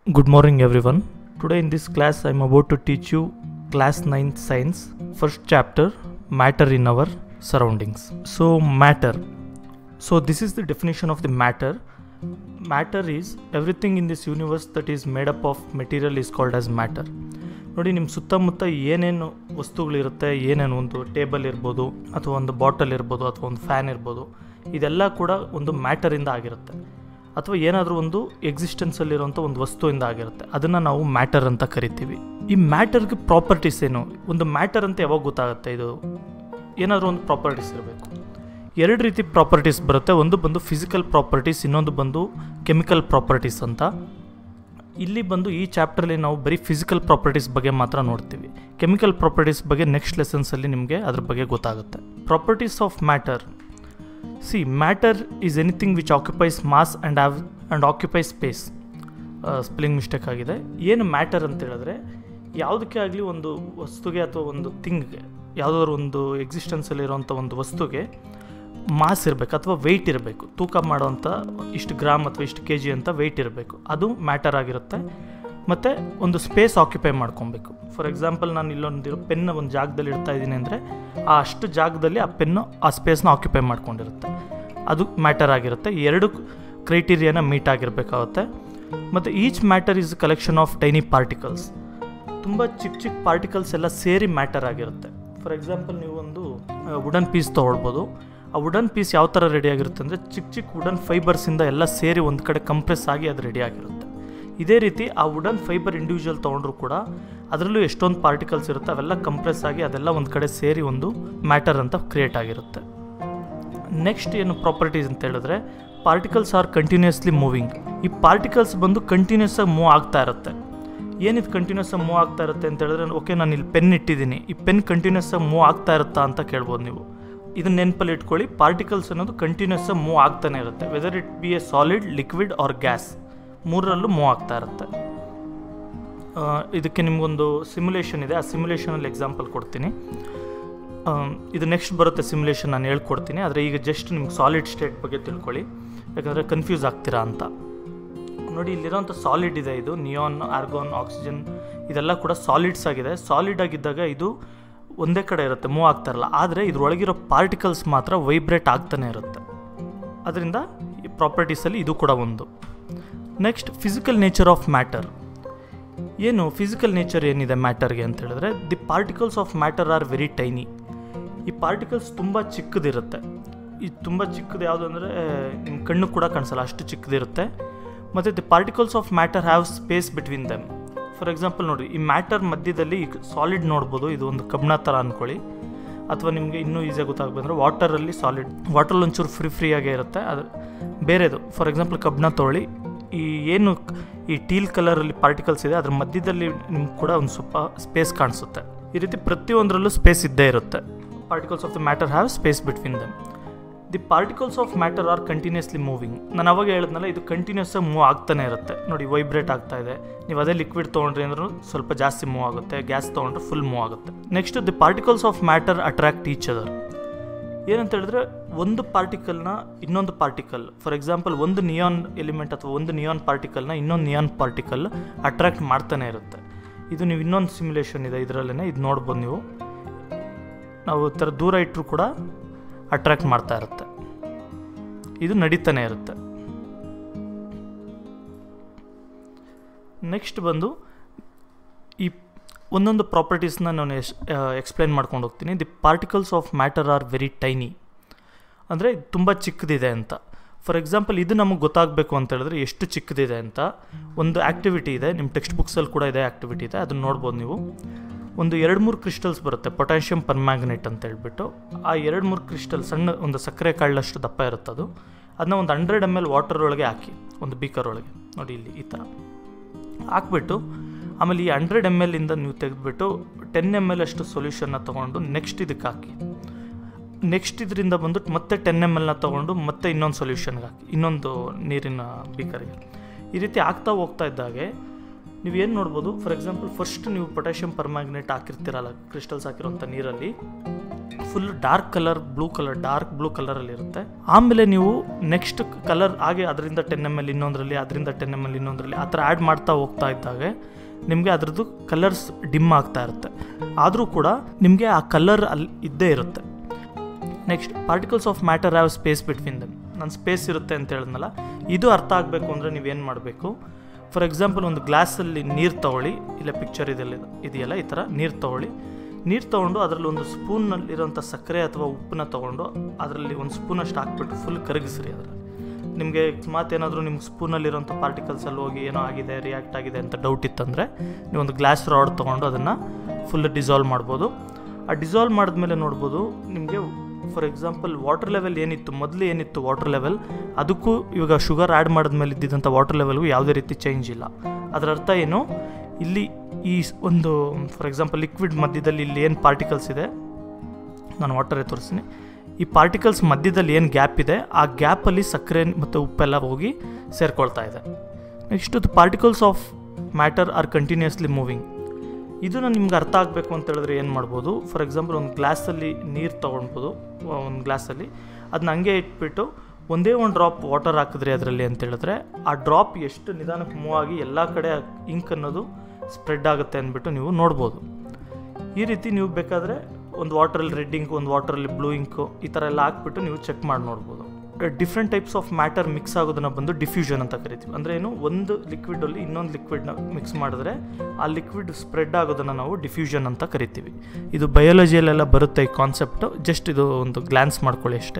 Good morning, everyone. Today, in this class, I'm about to teach you class 9th science, first chapter matter in our surroundings. So, matter. So, this is the definition of the matter. Matter is everything in this universe that is made up of material is called as matter. ನೋಡಿ ನಿಮ್ಮ ಸುತ್ತಮುತ್ತ ಏನೇನು ವಸ್ತುಗಳಿರುತ್ತೆ ಏನೇನು ಒಂದು table ಇರ್ಬೋದು ಅಥವಾ ಒಂದು bottle ಇರ್ಬೋದು ಅಥವಾ ಒಂದು ಫ್ಯಾನ್ ಇರ್ಬೋದು ಇದೆಲ್ಲ ಕೂಡ ಒಂದು ಮ್ಯಾಟರಿಂದ ಆಗಿರುತ್ತೆ ಅಥವಾ ಏನಾದರೂ ಒಂದು ಎಕ್ಸಿಸ್ಟೆನ್ಸಲ್ಲಿರುವಂಥ ಒಂದು ವಸ್ತುವಿಂದ ಆಗಿರುತ್ತೆ ಅದನ್ನು ನಾವು ಮ್ಯಾಟರ್ ಅಂತ ಕರಿತೀವಿ ಈ ಮ್ಯಾಟರ್ಗೆ ಪ್ರಾಪರ್ಟೀಸ್ ಏನು ಒಂದು ಮ್ಯಾಟರ್ ಅಂತ ಯಾವಾಗ ಗೊತ್ತಾಗುತ್ತೆ ಇದು ಏನಾದರೂ ಒಂದು ಪ್ರಾಪರ್ಟೀಸ್ ಇರಬೇಕು ಎರಡು ರೀತಿ ಪ್ರಾಪರ್ಟೀಸ್ ಬರುತ್ತೆ ಒಂದು ಬಂದು ಫಿಸಿಕಲ್ ಪ್ರಾಪರ್ಟೀಸ್ ಇನ್ನೊಂದು ಬಂದು ಕೆಮಿಕಲ್ ಪ್ರಾಪರ್ಟೀಸ್ ಅಂತ ಇಲ್ಲಿ ಬಂದು ಈ ಚಾಪ್ಟರ್ಲಿ ನಾವು ಬರೀ ಫಿಸಿಕಲ್ ಪ್ರಾಪರ್ಟೀಸ್ ಬಗ್ಗೆ ಮಾತ್ರ ನೋಡ್ತೀವಿ ಕೆಮಿಕಲ್ ಪ್ರಾಪರ್ಟೀಸ್ ಬಗ್ಗೆ ನೆಕ್ಸ್ಟ್ ಲೆಸನ್ಸಲ್ಲಿ ನಿಮಗೆ ಅದ್ರ ಬಗ್ಗೆ ಗೊತ್ತಾಗುತ್ತೆ properties of matter see matter is anything which occupies mass and have and occupies space spelling mistake ಆಗಿದೆ ಏನು ಮ್ಯಾಟರ್ ಅಂತ ಹೇಳಿದ್ರೆ ಯಾವುದಕ್ಕೆ ಆಗಲಿ ಒಂದು ವಸ್ತುಗೆ ಅಥವಾ ಒಂದು ಥಿಂಗ್ಗೆ ಯಾವುದಾದ್ರು ಒಂದು ಎಕ್ಸಿಸ್ಟೆನ್ಸಲ್ಲಿರುವಂಥ ಒಂದು ವಸ್ತುಗೆ ಮಾಸ್ ಇರಬೇಕು ಅಥವಾ ವೆಯ್ಟ್ ಇರಬೇಕು ತೂಕ ಮಾಡೋವಂಥ ಇಷ್ಟು ಗ್ರಾಮ್ ಅಥವಾ ಇಷ್ಟು ಕೆ ಜಿ ಅಂತ ವೆಯ್ಟ್ ಇರಬೇಕು ಅದು ಮ್ಯಾಟರ್ ಆಗಿರುತ್ತೆ ಮತ್ತು ಒಂದು ಸ್ಪೇಸ್ ಆಕ್ಯುಪೈ ಮಾಡ್ಕೊಬೇಕು ಫಾರ್ ಎಕ್ಸಾಂಪಲ್ ನಾನು ಇಲ್ಲೊಂದಿರೋ ಪೆನ್ನ ಒಂದು ಜಾಗದಲ್ಲಿ ಇಡ್ತಾ ಇದ್ದೀನಿ ಅಂದರೆ ಆ ಅಷ್ಟು ಜಾಗದಲ್ಲಿ ಆ ಪೆನ್ನು ಆ ಸ್ಪೇಸ್ನ ಆಕ್ಯುಪೈ ಮಾಡ್ಕೊಂಡಿರುತ್ತೆ ಅದು ಮ್ಯಾಟರ್ ಆಗಿರುತ್ತೆ ಈ ಎರಡು ಕ್ರೈಟೀರಿಯಾನ ಮೀಟ್ ಆಗಿರಬೇಕಾಗುತ್ತೆ ಮತ್ತು each matter is collection of tiny particles ತುಂಬ ಚಿಕ್ಕ ಚಿಕ್ಕ ಪಾರ್ಟಿಕಲ್ಸ್ ಎಲ್ಲ ಸೇರಿ ಮ್ಯಾಟರ್ ಆಗಿರುತ್ತೆ ಫಾರ್ ಎಕ್ಸಾಂಪಲ್ ನೀವು ಒಂದು ವುಡನ್ ಪೀಸ್ ತೊಗೊಳ್ಬೋದು ಆ ವುಡನ್ ಪೀಸ್ ಯಾವ ಥರ ರೆಡಿ ಆಗಿರುತ್ತೆ ಅಂದರೆ ಚಿಕ್ಕ ಚಿಕ್ಕ ವುಡನ್ ಫೈಬರ್ಸಿಂದ ಎಲ್ಲ ಸೇರಿ ಒಂದು ಕಡೆ ಕಂಪ್ರೆಸ್ ಆಗಿ ಅದು ರೆಡಿ ಆಗಿರುತ್ತೆ ಇದೇ ರೀತಿ ಆ ವುಡನ್ ಫೈಬರ್ ಇಂಡಿವಿಜುವಲ್ ತೊಗೊಂಡ್ರು ಕೂಡ ಅದರಲ್ಲೂ ಎಷ್ಟೊಂದು ಪಾರ್ಟಿಕಲ್ಸ್ ಇರುತ್ತೆ ಅವೆಲ್ಲ ಕಂಪ್ರೆಸ್ ಆಗಿ ಅದೆಲ್ಲ ಒಂದು ಕಡೆ ಸೇರಿ ಒಂದು ಮ್ಯಾಟರ್ ಅಂತ ಕ್ರಿಯೇಟ್ ಆಗಿರುತ್ತೆ ನೆಕ್ಸ್ಟ್ ಏನು ಪ್ರಾಪರ್ಟೀಸ್ ಅಂತ ಹೇಳಿದ್ರೆ ಪಾರ್ಟಿಕಲ್ಸ್ ಆರ್ ಕಂಟಿನ್ಯೂಸ್ಲಿ ಮೂವಿಂಗ್ ಈ ಪಾರ್ಟಿಕಲ್ಸ್ ಬಂದು ಕಂಟಿನ್ಯೂಸ್ ಆಗಿ ಮೂವ್ ಆಗ್ತಾ ಇರುತ್ತೆ ಏನಿದು ಕಂಟಿನ್ಯೂಸ್ ಆಗಿ ಮೂವ್ ಆಗ್ತಾ ಇರುತ್ತೆ ಅಂತ ಹೇಳಿದ್ರೆ ಓಕೆ ನಾನು ಇಲ್ಲಿ ಪೆನ್ ಇಟ್ಟಿದ್ದೀನಿ ಈ ಪೆನ್ ಕಂಟಿನ್ಯೂಸ್ ಆಗಿ ಮೂವ್ ಆಗ್ತಾ ಇರುತ್ತಾ ಅಂತ ಕೇಳ್ಬೋದು ನೀವು ಇದನ್ನ ನೆನಪಲ್ಲಿ ಇಟ್ಕೊಳ್ಳಿ ಪಾರ್ಟಿಕಲ್ಸ್ ಅನ್ನೋದು ಕಂಟಿನ್ಯೂಸ್ ಆಗಿ ಮೂವ್ ಆಗ್ತಾನೆ ಇರುತ್ತೆ whether it be a solid liquid or gas ಮೂರರಲ್ಲೂ ಮೂವ್ ಆಗ್ತಾ ಇರುತ್ತೆ ಇದಕ್ಕೆ ನಿಮಗೊಂದು ಸಿಮ್ಯುಲೇಷನ್ ಇದೆ ಆ ಸಿಮ್ಯುಲೇಷನಲ್ಲಿ ಎಕ್ಸಾಂಪಲ್ ಕೊಡ್ತೀನಿ ಇದು ನೆಕ್ಸ್ಟ್ ಬರುತ್ತೆ ಸಿಮ್ಯುಲೇಷನ್ ನಾನು ಹೇಳ್ಕೊಡ್ತೀನಿ ಆದರೆ ಈಗ ಜಸ್ಟ್ ನಿಮ್ಗೆ ಸಾಲಿಡ್ ಸ್ಟೇಟ್ ಬಗ್ಗೆ ತಿಳ್ಕೊಳ್ಳಿ ಯಾಕಂದರೆ ಕನ್ಫ್ಯೂಸ್ ಆಗ್ತೀರಾ ಅಂತ ನೋಡಿ ಇಲ್ಲಿರೋಂಥ ಸಾಲಿಡ್ ಇದೆ ಇದು ನಿಯಾನ್ ಆರ್ಗಾನ್ ಆಕ್ಸಿಜನ್ ಇದೆಲ್ಲ ಕೂಡ ಸಾಲಿಡ್ಸ್ ಆಗಿದೆ ಸಾಲಿಡ್ ಆಗಿದ್ದಾಗ ಇದು ಒಂದೇ ಕಡೆ ಇರುತ್ತೆ ಮೂವ್ ಆಗ್ತಾ ಇರಲ್ಲ ಆದರೆ ಇದ್ರೊಳಗಿರೋ ಪಾರ್ಟಿಕಲ್ಸ್ ಮಾತ್ರ ವೈಬ್ರೇಟ್ ಆಗ್ತಾನೆ ಇರುತ್ತೆ ಅದರಿಂದ ಈ ಪ್ರಾಪರ್ಟೀಸಲ್ಲಿ ಇದು ಕೂಡ ಒಂದು next physical nature of matter ಏನು ಫಿಸಿಕಲ್ ನೇಚರ್ ಏನಿದೆ ಮ್ಯಾಟರ್ಗೆ ಅಂತ ಹೇಳಿದ್ರೆ the particles of matter are very tiny ಈ ಪಾರ್ಟಿಕಲ್ಸ್ ತುಂಬ ಚಿಕ್ಕದಿರುತ್ತೆ ಈ ತುಂಬ ಚಿಕ್ಕದು ಯಾವುದು ಅಂದರೆ ನಿಮ್ಮ ಕಣ್ಣು ಕೂಡ ಕಾಣಿಸಲ್ಲ ಅಷ್ಟು ಚಿಕ್ಕದಿರುತ್ತೆ ಮತ್ತು the particles of matter have space between them for example ನೋಡಿ ಈ ಮ್ಯಾಟರ್ ಮಧ್ಯದಲ್ಲಿ ಈಗ ಸಾಲಿಡ್ ನೋಡ್ಬೋದು ಇದು ಒಂದು ಕಬ್ಣ ಥರ ಅಂದ್ಕೊಳ್ಳಿ ಅಥವಾ ನಿಮಗೆ ಇನ್ನೂ ಈಸಿಯಾಗಿ ಗೊತ್ತಾಗಬೇಕಂದ್ರೆ ವಾಟರಲ್ಲಿ ಸಾಲಿಡ್ ವಾಟರಲ್ಲಿ ಒಂಚೂರು ಫ್ರೀ ಫ್ರೀಯಾಗೇ ಇರುತ್ತೆ ಅದು ಬೇರೆದು ಫಾರ್ ಎಕ್ಸಾಂಪಲ್ ಕಬ್ಣ ತೊಗೊಳ್ಳಿ ಈ ಏನು ಈ ಟೀಲ್ ಕಲರಲ್ಲಿ ಪಾರ್ಟಿಕಲ್ಸ್ ಇದೆ ಅದ್ರ ಮಧ್ಯದಲ್ಲಿ ನಿಮ್ಗೆ ಕೂಡ ಒಂದು ಸ್ವಲ್ಪ ಸ್ಪೇಸ್ ಕಾಣಿಸುತ್ತೆ ಈ ರೀತಿ ಪ್ರತಿಯೊಂದರಲ್ಲೂ ಸ್ಪೇಸ್ ಇದ್ದೇ ಇರುತ್ತೆ particles of the matter have space between them the particles of matter are continuously moving ನಾನು ಅವಾಗ ಹೇಳಿದ್ನಲ್ಲ ಇದು ಕಂಟಿನ್ಯೂಸ್ ಆಗಿ ಮೂವ್ ಆಗ್ತಾನೆ ಇರುತ್ತೆ ನೋಡಿ ವೈಬ್ರೇಟ್ ಆಗ್ತಾ ಇದೆ ನೀವು ಅದೇ ಲಿಕ್ವಿಡ್ ತೊಗೊಂಡ್ರಿ ಅಂದ್ರೂ ಸ್ವಲ್ಪ ಜಾಸ್ತಿ ಮೂವ್ ಆಗುತ್ತೆ ಗ್ಯಾಸ್ ತೊಗೊಂಡ್ರೆ ಫುಲ್ ಮೂವ್ ಆಗುತ್ತೆ next the particles of matter attract each other ಏನಂತ ಹೇಳಿದ್ರೆ ಒಂದು ಪಾರ್ಟಿಕಲ್ನ ಇನ್ನೊಂದು ಪಾರ್ಟಿಕಲ್ ಫಾರ್ ಎಕ್ಸಾಂಪಲ್ ಒಂದು ನಿಯಾನ್ ಎಲಿಮೆಂಟ್ ಅಥವಾ ಒಂದು ನಿಯಾನ್ ಪಾರ್ಟಿಕಲ್ನ ಇನ್ನೊಂದು ನಿಯಾನ್ ಪಾರ್ಟಿಕಲ್ ಅಟ್ರಾಕ್ಟ್ ಮಾಡ್ತಾನೆ ಇರುತ್ತೆ ಇದು ನೀವು ಇನ್ನೊಂದು ಸಿಮ್ಯುಲೇಷನ್ ಇದೆ ಇದರಲ್ಲೇ ಇದು ನೋಡ್ಬೋದು ನೀವು ನಾವು ಥರ ದೂರ ಇಟ್ಟರು ಕೂಡ ಅಟ್ರಾಕ್ಟ್ ಮಾಡ್ತಾ ಇರುತ್ತೆ ಇದು ನಡೀತಾನೆ ಇರುತ್ತೆ ನೆಕ್ಸ್ಟ್ ಬಂದು ಈ ಒಂದೊಂದು ಪ್ರಾಪರ್ಟೀಸ್ನ ನಾನು ಎಸ್ ಎಕ್ಸ್ಪ್ಲೈನ್ ಮಾಡ್ಕೊಂಡು ಹೋಗ್ತೀನಿ the particles of matter are very tiny ಅಂದರೆ ತುಂಬ ಚಿಕ್ಕದಿದೆ ಅಂತ ಫಾರ್ ಎಕ್ಸಾಂಪಲ್ ಇದು ನಮಗೆ ಗೊತ್ತಾಗಬೇಕು ಅಂತ ಹೇಳಿದ್ರೆ ಎಷ್ಟು ಚಿಕ್ಕದಿದೆ ಅಂತ ಒಂದು ಆ್ಯಕ್ಟಿವಿಟಿ ಇದೆ ನಿಮ್ಮ ಟೆಕ್ಸ್ಟ್ ಬುಕ್ಸಲ್ಲಿ ಕೂಡ ಇದೆ ಆ್ಯಕ್ಟಿವಿಟಿ ಇದೆ ಅದನ್ನು ನೋಡ್ಬೋದು ನೀವು ಒಂದು ಎರಡು ಮೂರು ಕ್ರಿಸ್ಟಲ್ಸ್ ಬರುತ್ತೆ ಪೊಟ್ಯಾಷಿಯಮ್ ಪರ್ಮ್ಯಾಗ್ನೆಟ್ ಅಂತ ಹೇಳ್ಬಿಟ್ಟು ಆ ಎರಡು ಮೂರು ಕ್ರಿಸ್ಟಲ್ ಸಣ್ಣ ಒಂದು ಸಕ್ಕರೆ ಕಾಳಷ್ಟು ದಪ್ಪ ಇರುತ್ತೆ ಅದು ಅದನ್ನ ಒಂದು ಹಂಡ್ರೆಡ್ ಎಮ್ ಎಲ್ ವಾಟರ್ ಒಳಗೆ ಹಾಕಿ ಒಂದು ಬೀಕರ್ ಒಳಗೆ ನೋಡಿ ಇಲ್ಲಿ ಈ ಥರ ಹಾಕ್ಬಿಟ್ಟು ಆಮೇಲೆ ಈ ಹಂಡ್ರೆಡ್ ಎಮ್ ಎಲ್ಲಿಂದ ನೀವು ತೆಗೆದುಬಿಟ್ಟು ಟೆನ್ ಎಮ್ ಎಲ್ ಅಷ್ಟು ಸೊಲ್ಯೂಷನ್ನ ತೊಗೊಂಡು ನೆಕ್ಸ್ಟ್ ಇದಕ್ಕೆ ಹಾಕಿ ನೆಕ್ಸ್ಟ್ ಇದರಿಂದ ಬಂದು ಮತ್ತೆ ಟೆನ್ ಎಮ್ ಎಲ್ನ ತೊಗೊಂಡು ಮತ್ತೆ ಇನ್ನೊಂದು ಸೊಲ್ಯೂಷನ್ಗೆ ಹಾಕಿ ಇನ್ನೊಂದು ನೀರಿನ ಬೀಕರ್ಗೆ ಈ ರೀತಿ ಆಗ್ತಾ ಹೋಗ್ತಾ ಇದ್ದಾಗೆ ನೀವೇನು ನೋಡ್ಬೋದು ಫಾರ್ ಎಕ್ಸಾಂಪಲ್ ಫಸ್ಟ್ ನೀವು ಪೊಟ್ಯಾಷಿಯಮ್ ಪರ್ಮ್ಯಾಗ್ನೆಟ್ ಹಾಕಿರ್ತೀರಲ್ಲ ಕ್ರಿಸ್ಟಲ್ಸ್ ಹಾಕಿರೋಂಥ ನೀರಲ್ಲಿ full dark colour blue colour dark blue ಕಲರಲ್ಲಿ ಇರುತ್ತೆ ಆಮೇಲೆ ನೀವು ನೆಕ್ಸ್ಟ್ ಕಲರ್ ಹಾಗೆ ಅದರಿಂದ ಟೆನ್ ಎಮ್ ಎಲ್ ಇನ್ನೊಂದರಲ್ಲಿ ಅದರಿಂದ ಟೆನ್ ಎಮ್ ಎಲ್ ಇನ್ನೊಂದರಲ್ಲಿ ಆ ಥರ ಆ್ಯಡ್ ಮಾಡ್ತಾ ಹೋಗ್ತಾ ಇದ್ದಾಗೆ ನಿಮಗೆ ಅದರದ್ದು ಕಲರ್ಸ್ ಡಿಮ್ ಆಗ್ತಾ ಇರುತ್ತೆ ಆದರೂ ಕೂಡ ನಿಮಗೆ ಆ ಕಲರ್ ಅಲ್ಲಿ ಇದ್ದೇ ಇರುತ್ತೆ next particles of matter have space between them ನಾನು ಸ್ಪೇಸ್ ಇರುತ್ತೆ ಅಂತ ಹೇಳಿದ್ನಲ್ಲ ಇದು ಅರ್ಥ ಆಗಬೇಕು ಅಂದರೆ ನೀವೇನು ಮಾಡಬೇಕು ಫಾರ್ ಎಕ್ಸಾಂಪಲ್ ಒಂದು ಗ್ಲಾಸಲ್ಲಿ ನೀರು ತೊಗೊಳ್ಳಿ ಇಲ್ಲ ಪಿಕ್ಚರ್ ಇದೆಲ್ಲ ಇದೆಯಲ್ಲ ಈ ಥರ ನೀರು ತೊಗೊಳ್ಳಿ ನೀರು ತೊಗೊಂಡು ಅದರಲ್ಲಿ ಒಂದು ಸ್ಪೂನ್ನಲ್ಲಿರೋಂಥ ಸಕ್ಕರೆ ಅಥವಾ ಉಪ್ಪನ್ನ ತೊಗೊಂಡು ಅದರಲ್ಲಿ ಒಂದು ಸ್ಪೂನಷ್ಟು ಹಾಕ್ಬಿಟ್ಟು ಫುಲ್ ಕರಗಿಸ್ರಿ ಅದರಲ್ಲಿ ನಿಮಗೆ ಅಕಸ್ಮಾತ್ ಏನಾದರೂ ನಿಮ್ಗೆ ಸ್ಪೂನಲ್ಲಿರೋಂಥ ಪಾರ್ಟಿಕಲ್ಸಲ್ಲಿ ಹೋಗಿ ಏನೋ ಆಗಿದೆ ರಿಯಾಕ್ಟ್ ಆಗಿದೆ ಅಂತ ಡೌಟ್ ಇತ್ತಂದರೆ ನೀವು ಒಂದು ಗ್ಲಾಸ್ ರಾಡ್ ತೊಗೊಂಡು ಅದನ್ನು ಫುಲ್ ಡಿಸಾಲ್ವ್ ಮಾಡ್ಬೋದು ಆ ಡಿಸಾಲ್ವ್ ಮಾಡಿದ್ಮೇಲೆ ನೋಡ್ಬೋದು ನಿಮಗೆ ಫಾರ್ ಎಕ್ಸಾಂಪಲ್ ವಾಟರ್ ಲೆವೆಲ್ ಏನಿತ್ತು ಮೊದಲು ಏನಿತ್ತು ವಾಟರ್ ಲೆವೆಲ್ ಅದಕ್ಕೂ ಇವಾಗ ಶುಗರ್ ಆ್ಯಡ್ ಮಾಡಿದ್ಮೇಲೆ ಇದ್ದಿದ್ದಂಥ ವಾಟರ್ ಲೆವೆಲ್ಗೂ ಯಾವುದೇ ರೀತಿ ಚೇಂಜ್ ಇಲ್ಲ ಅದರ ಅರ್ಥ ಏನು ಇಲ್ಲಿ ಈ ಸ್- ಒಂದು ಫಾರ್ ಎಕ್ಸಾಂಪಲ್ ಲಿಕ್ವಿಡ್ ಮಧ್ಯದಲ್ಲಿ ಇಲ್ಲಿ ಏನು ಪಾರ್ಟಿಕಲ್ಸ್ ಇದೆ ನಾನು ವಾಟರೇ ತೋರಿಸ್ತೀನಿ ಈ ಪಾರ್ಟಿಕಲ್ಸ್ ಮಧ್ಯದಲ್ಲಿ ಏನು ಗ್ಯಾಪ್ ಇದೆ ಆ ಗ್ಯಾಪಲ್ಲಿ ಸಕ್ಕರೆ ಮತ್ತು ಉಪ್ಪೆಲ್ಲ ಹೋಗಿ ಸೇರ್ಕೊಳ್ತಾ ಇದೆ next the particles of matter are continuously moving ಇದನ್ನು ನಿಮ್ಗೆ ಅರ್ಥ ಆಗಬೇಕು ಅಂತ ಹೇಳಿದ್ರೆ ಏನು ಮಾಡ್ಬೋದು ಫಾರ್ ಎಕ್ಸಾಂಪಲ್ ಒಂದು ಗ್ಲಾಸಲ್ಲಿ ನೀರು ತೊಗೊಳ್ಬೋದು ಒಂದು ಗ್ಲಾಸಲ್ಲಿ ಅದನ್ನ ಹಂಗೆ ಇಟ್ಬಿಟ್ಟು ಒಂದೇ ಒಂದು ಡ್ರಾಪ್ ವಾಟರ್ ಹಾಕಿದ್ರಿ ಅದರಲ್ಲಿ ಅಂತ ಹೇಳಿದ್ರೆ ಆ ಡ್ರಾಪ್ ಎಷ್ಟು ನಿಧಾನಕ್ಕೆ ಮೂವ್ ಆಗಿ ಎಲ್ಲ ಕಡೆ ಇಂಕ್ ಅನ್ನೋದು ಸ್ಪ್ರೆಡ್ ಆಗುತ್ತೆ ಅಂದ್ಬಿಟ್ಟು ನೀವು ನೋಡ್ಬೋದು ಈ ರೀತಿ ನೀವು ಬೇಕಾದರೆ ಒಂದು ವಾಟ್ರಲ್ಲಿ ರೆಡ್ ಇಂಕ್ ಒಂದು ವಾಟ್ರಲ್ಲಿ ಬ್ಲೂ ಇಂಕು ಈ ಥರ ಎಲ್ಲ ಹಾಕ್ಬಿಟ್ಟು ನೀವು ಚೆಕ್ ಮಾಡಿ ನೋಡ್ಬೋದು different types of matter mix ಆಗೋದನ್ನ ಬಂದು ಡಿಫ್ಯೂಷನ್ ಅಂತ ಕರಿತೀವಿ ಅಂದರೆ ಏನು ಒಂದು ಲಿಕ್ವಿಡಲ್ಲಿ ಇನ್ನೊಂದು ಲಿಕ್ವಿಡ್ನ ಮಿಕ್ಸ್ ಮಾಡಿದ್ರೆ ಆ ಲಿಕ್ವಿಡ್ ಸ್ಪ್ರೆಡ್ ಆಗೋದನ್ನು ನಾವು ಡಿಫ್ಯೂಷನ್ ಅಂತ ಕರಿತೀವಿ ಇದು ಬಯಾಲಜಿಯಲ್ಲೆಲ್ಲ ಬರುತ್ತೆ ಈ ಕಾನ್ಸೆಪ್ಟು ಜಸ್ಟ್ ಇದು ಒಂದು ಗ್ಲಾನ್ಸ್ ಮಾಡ್ಕೊಳ್ಳಿ ಅಷ್ಟೇ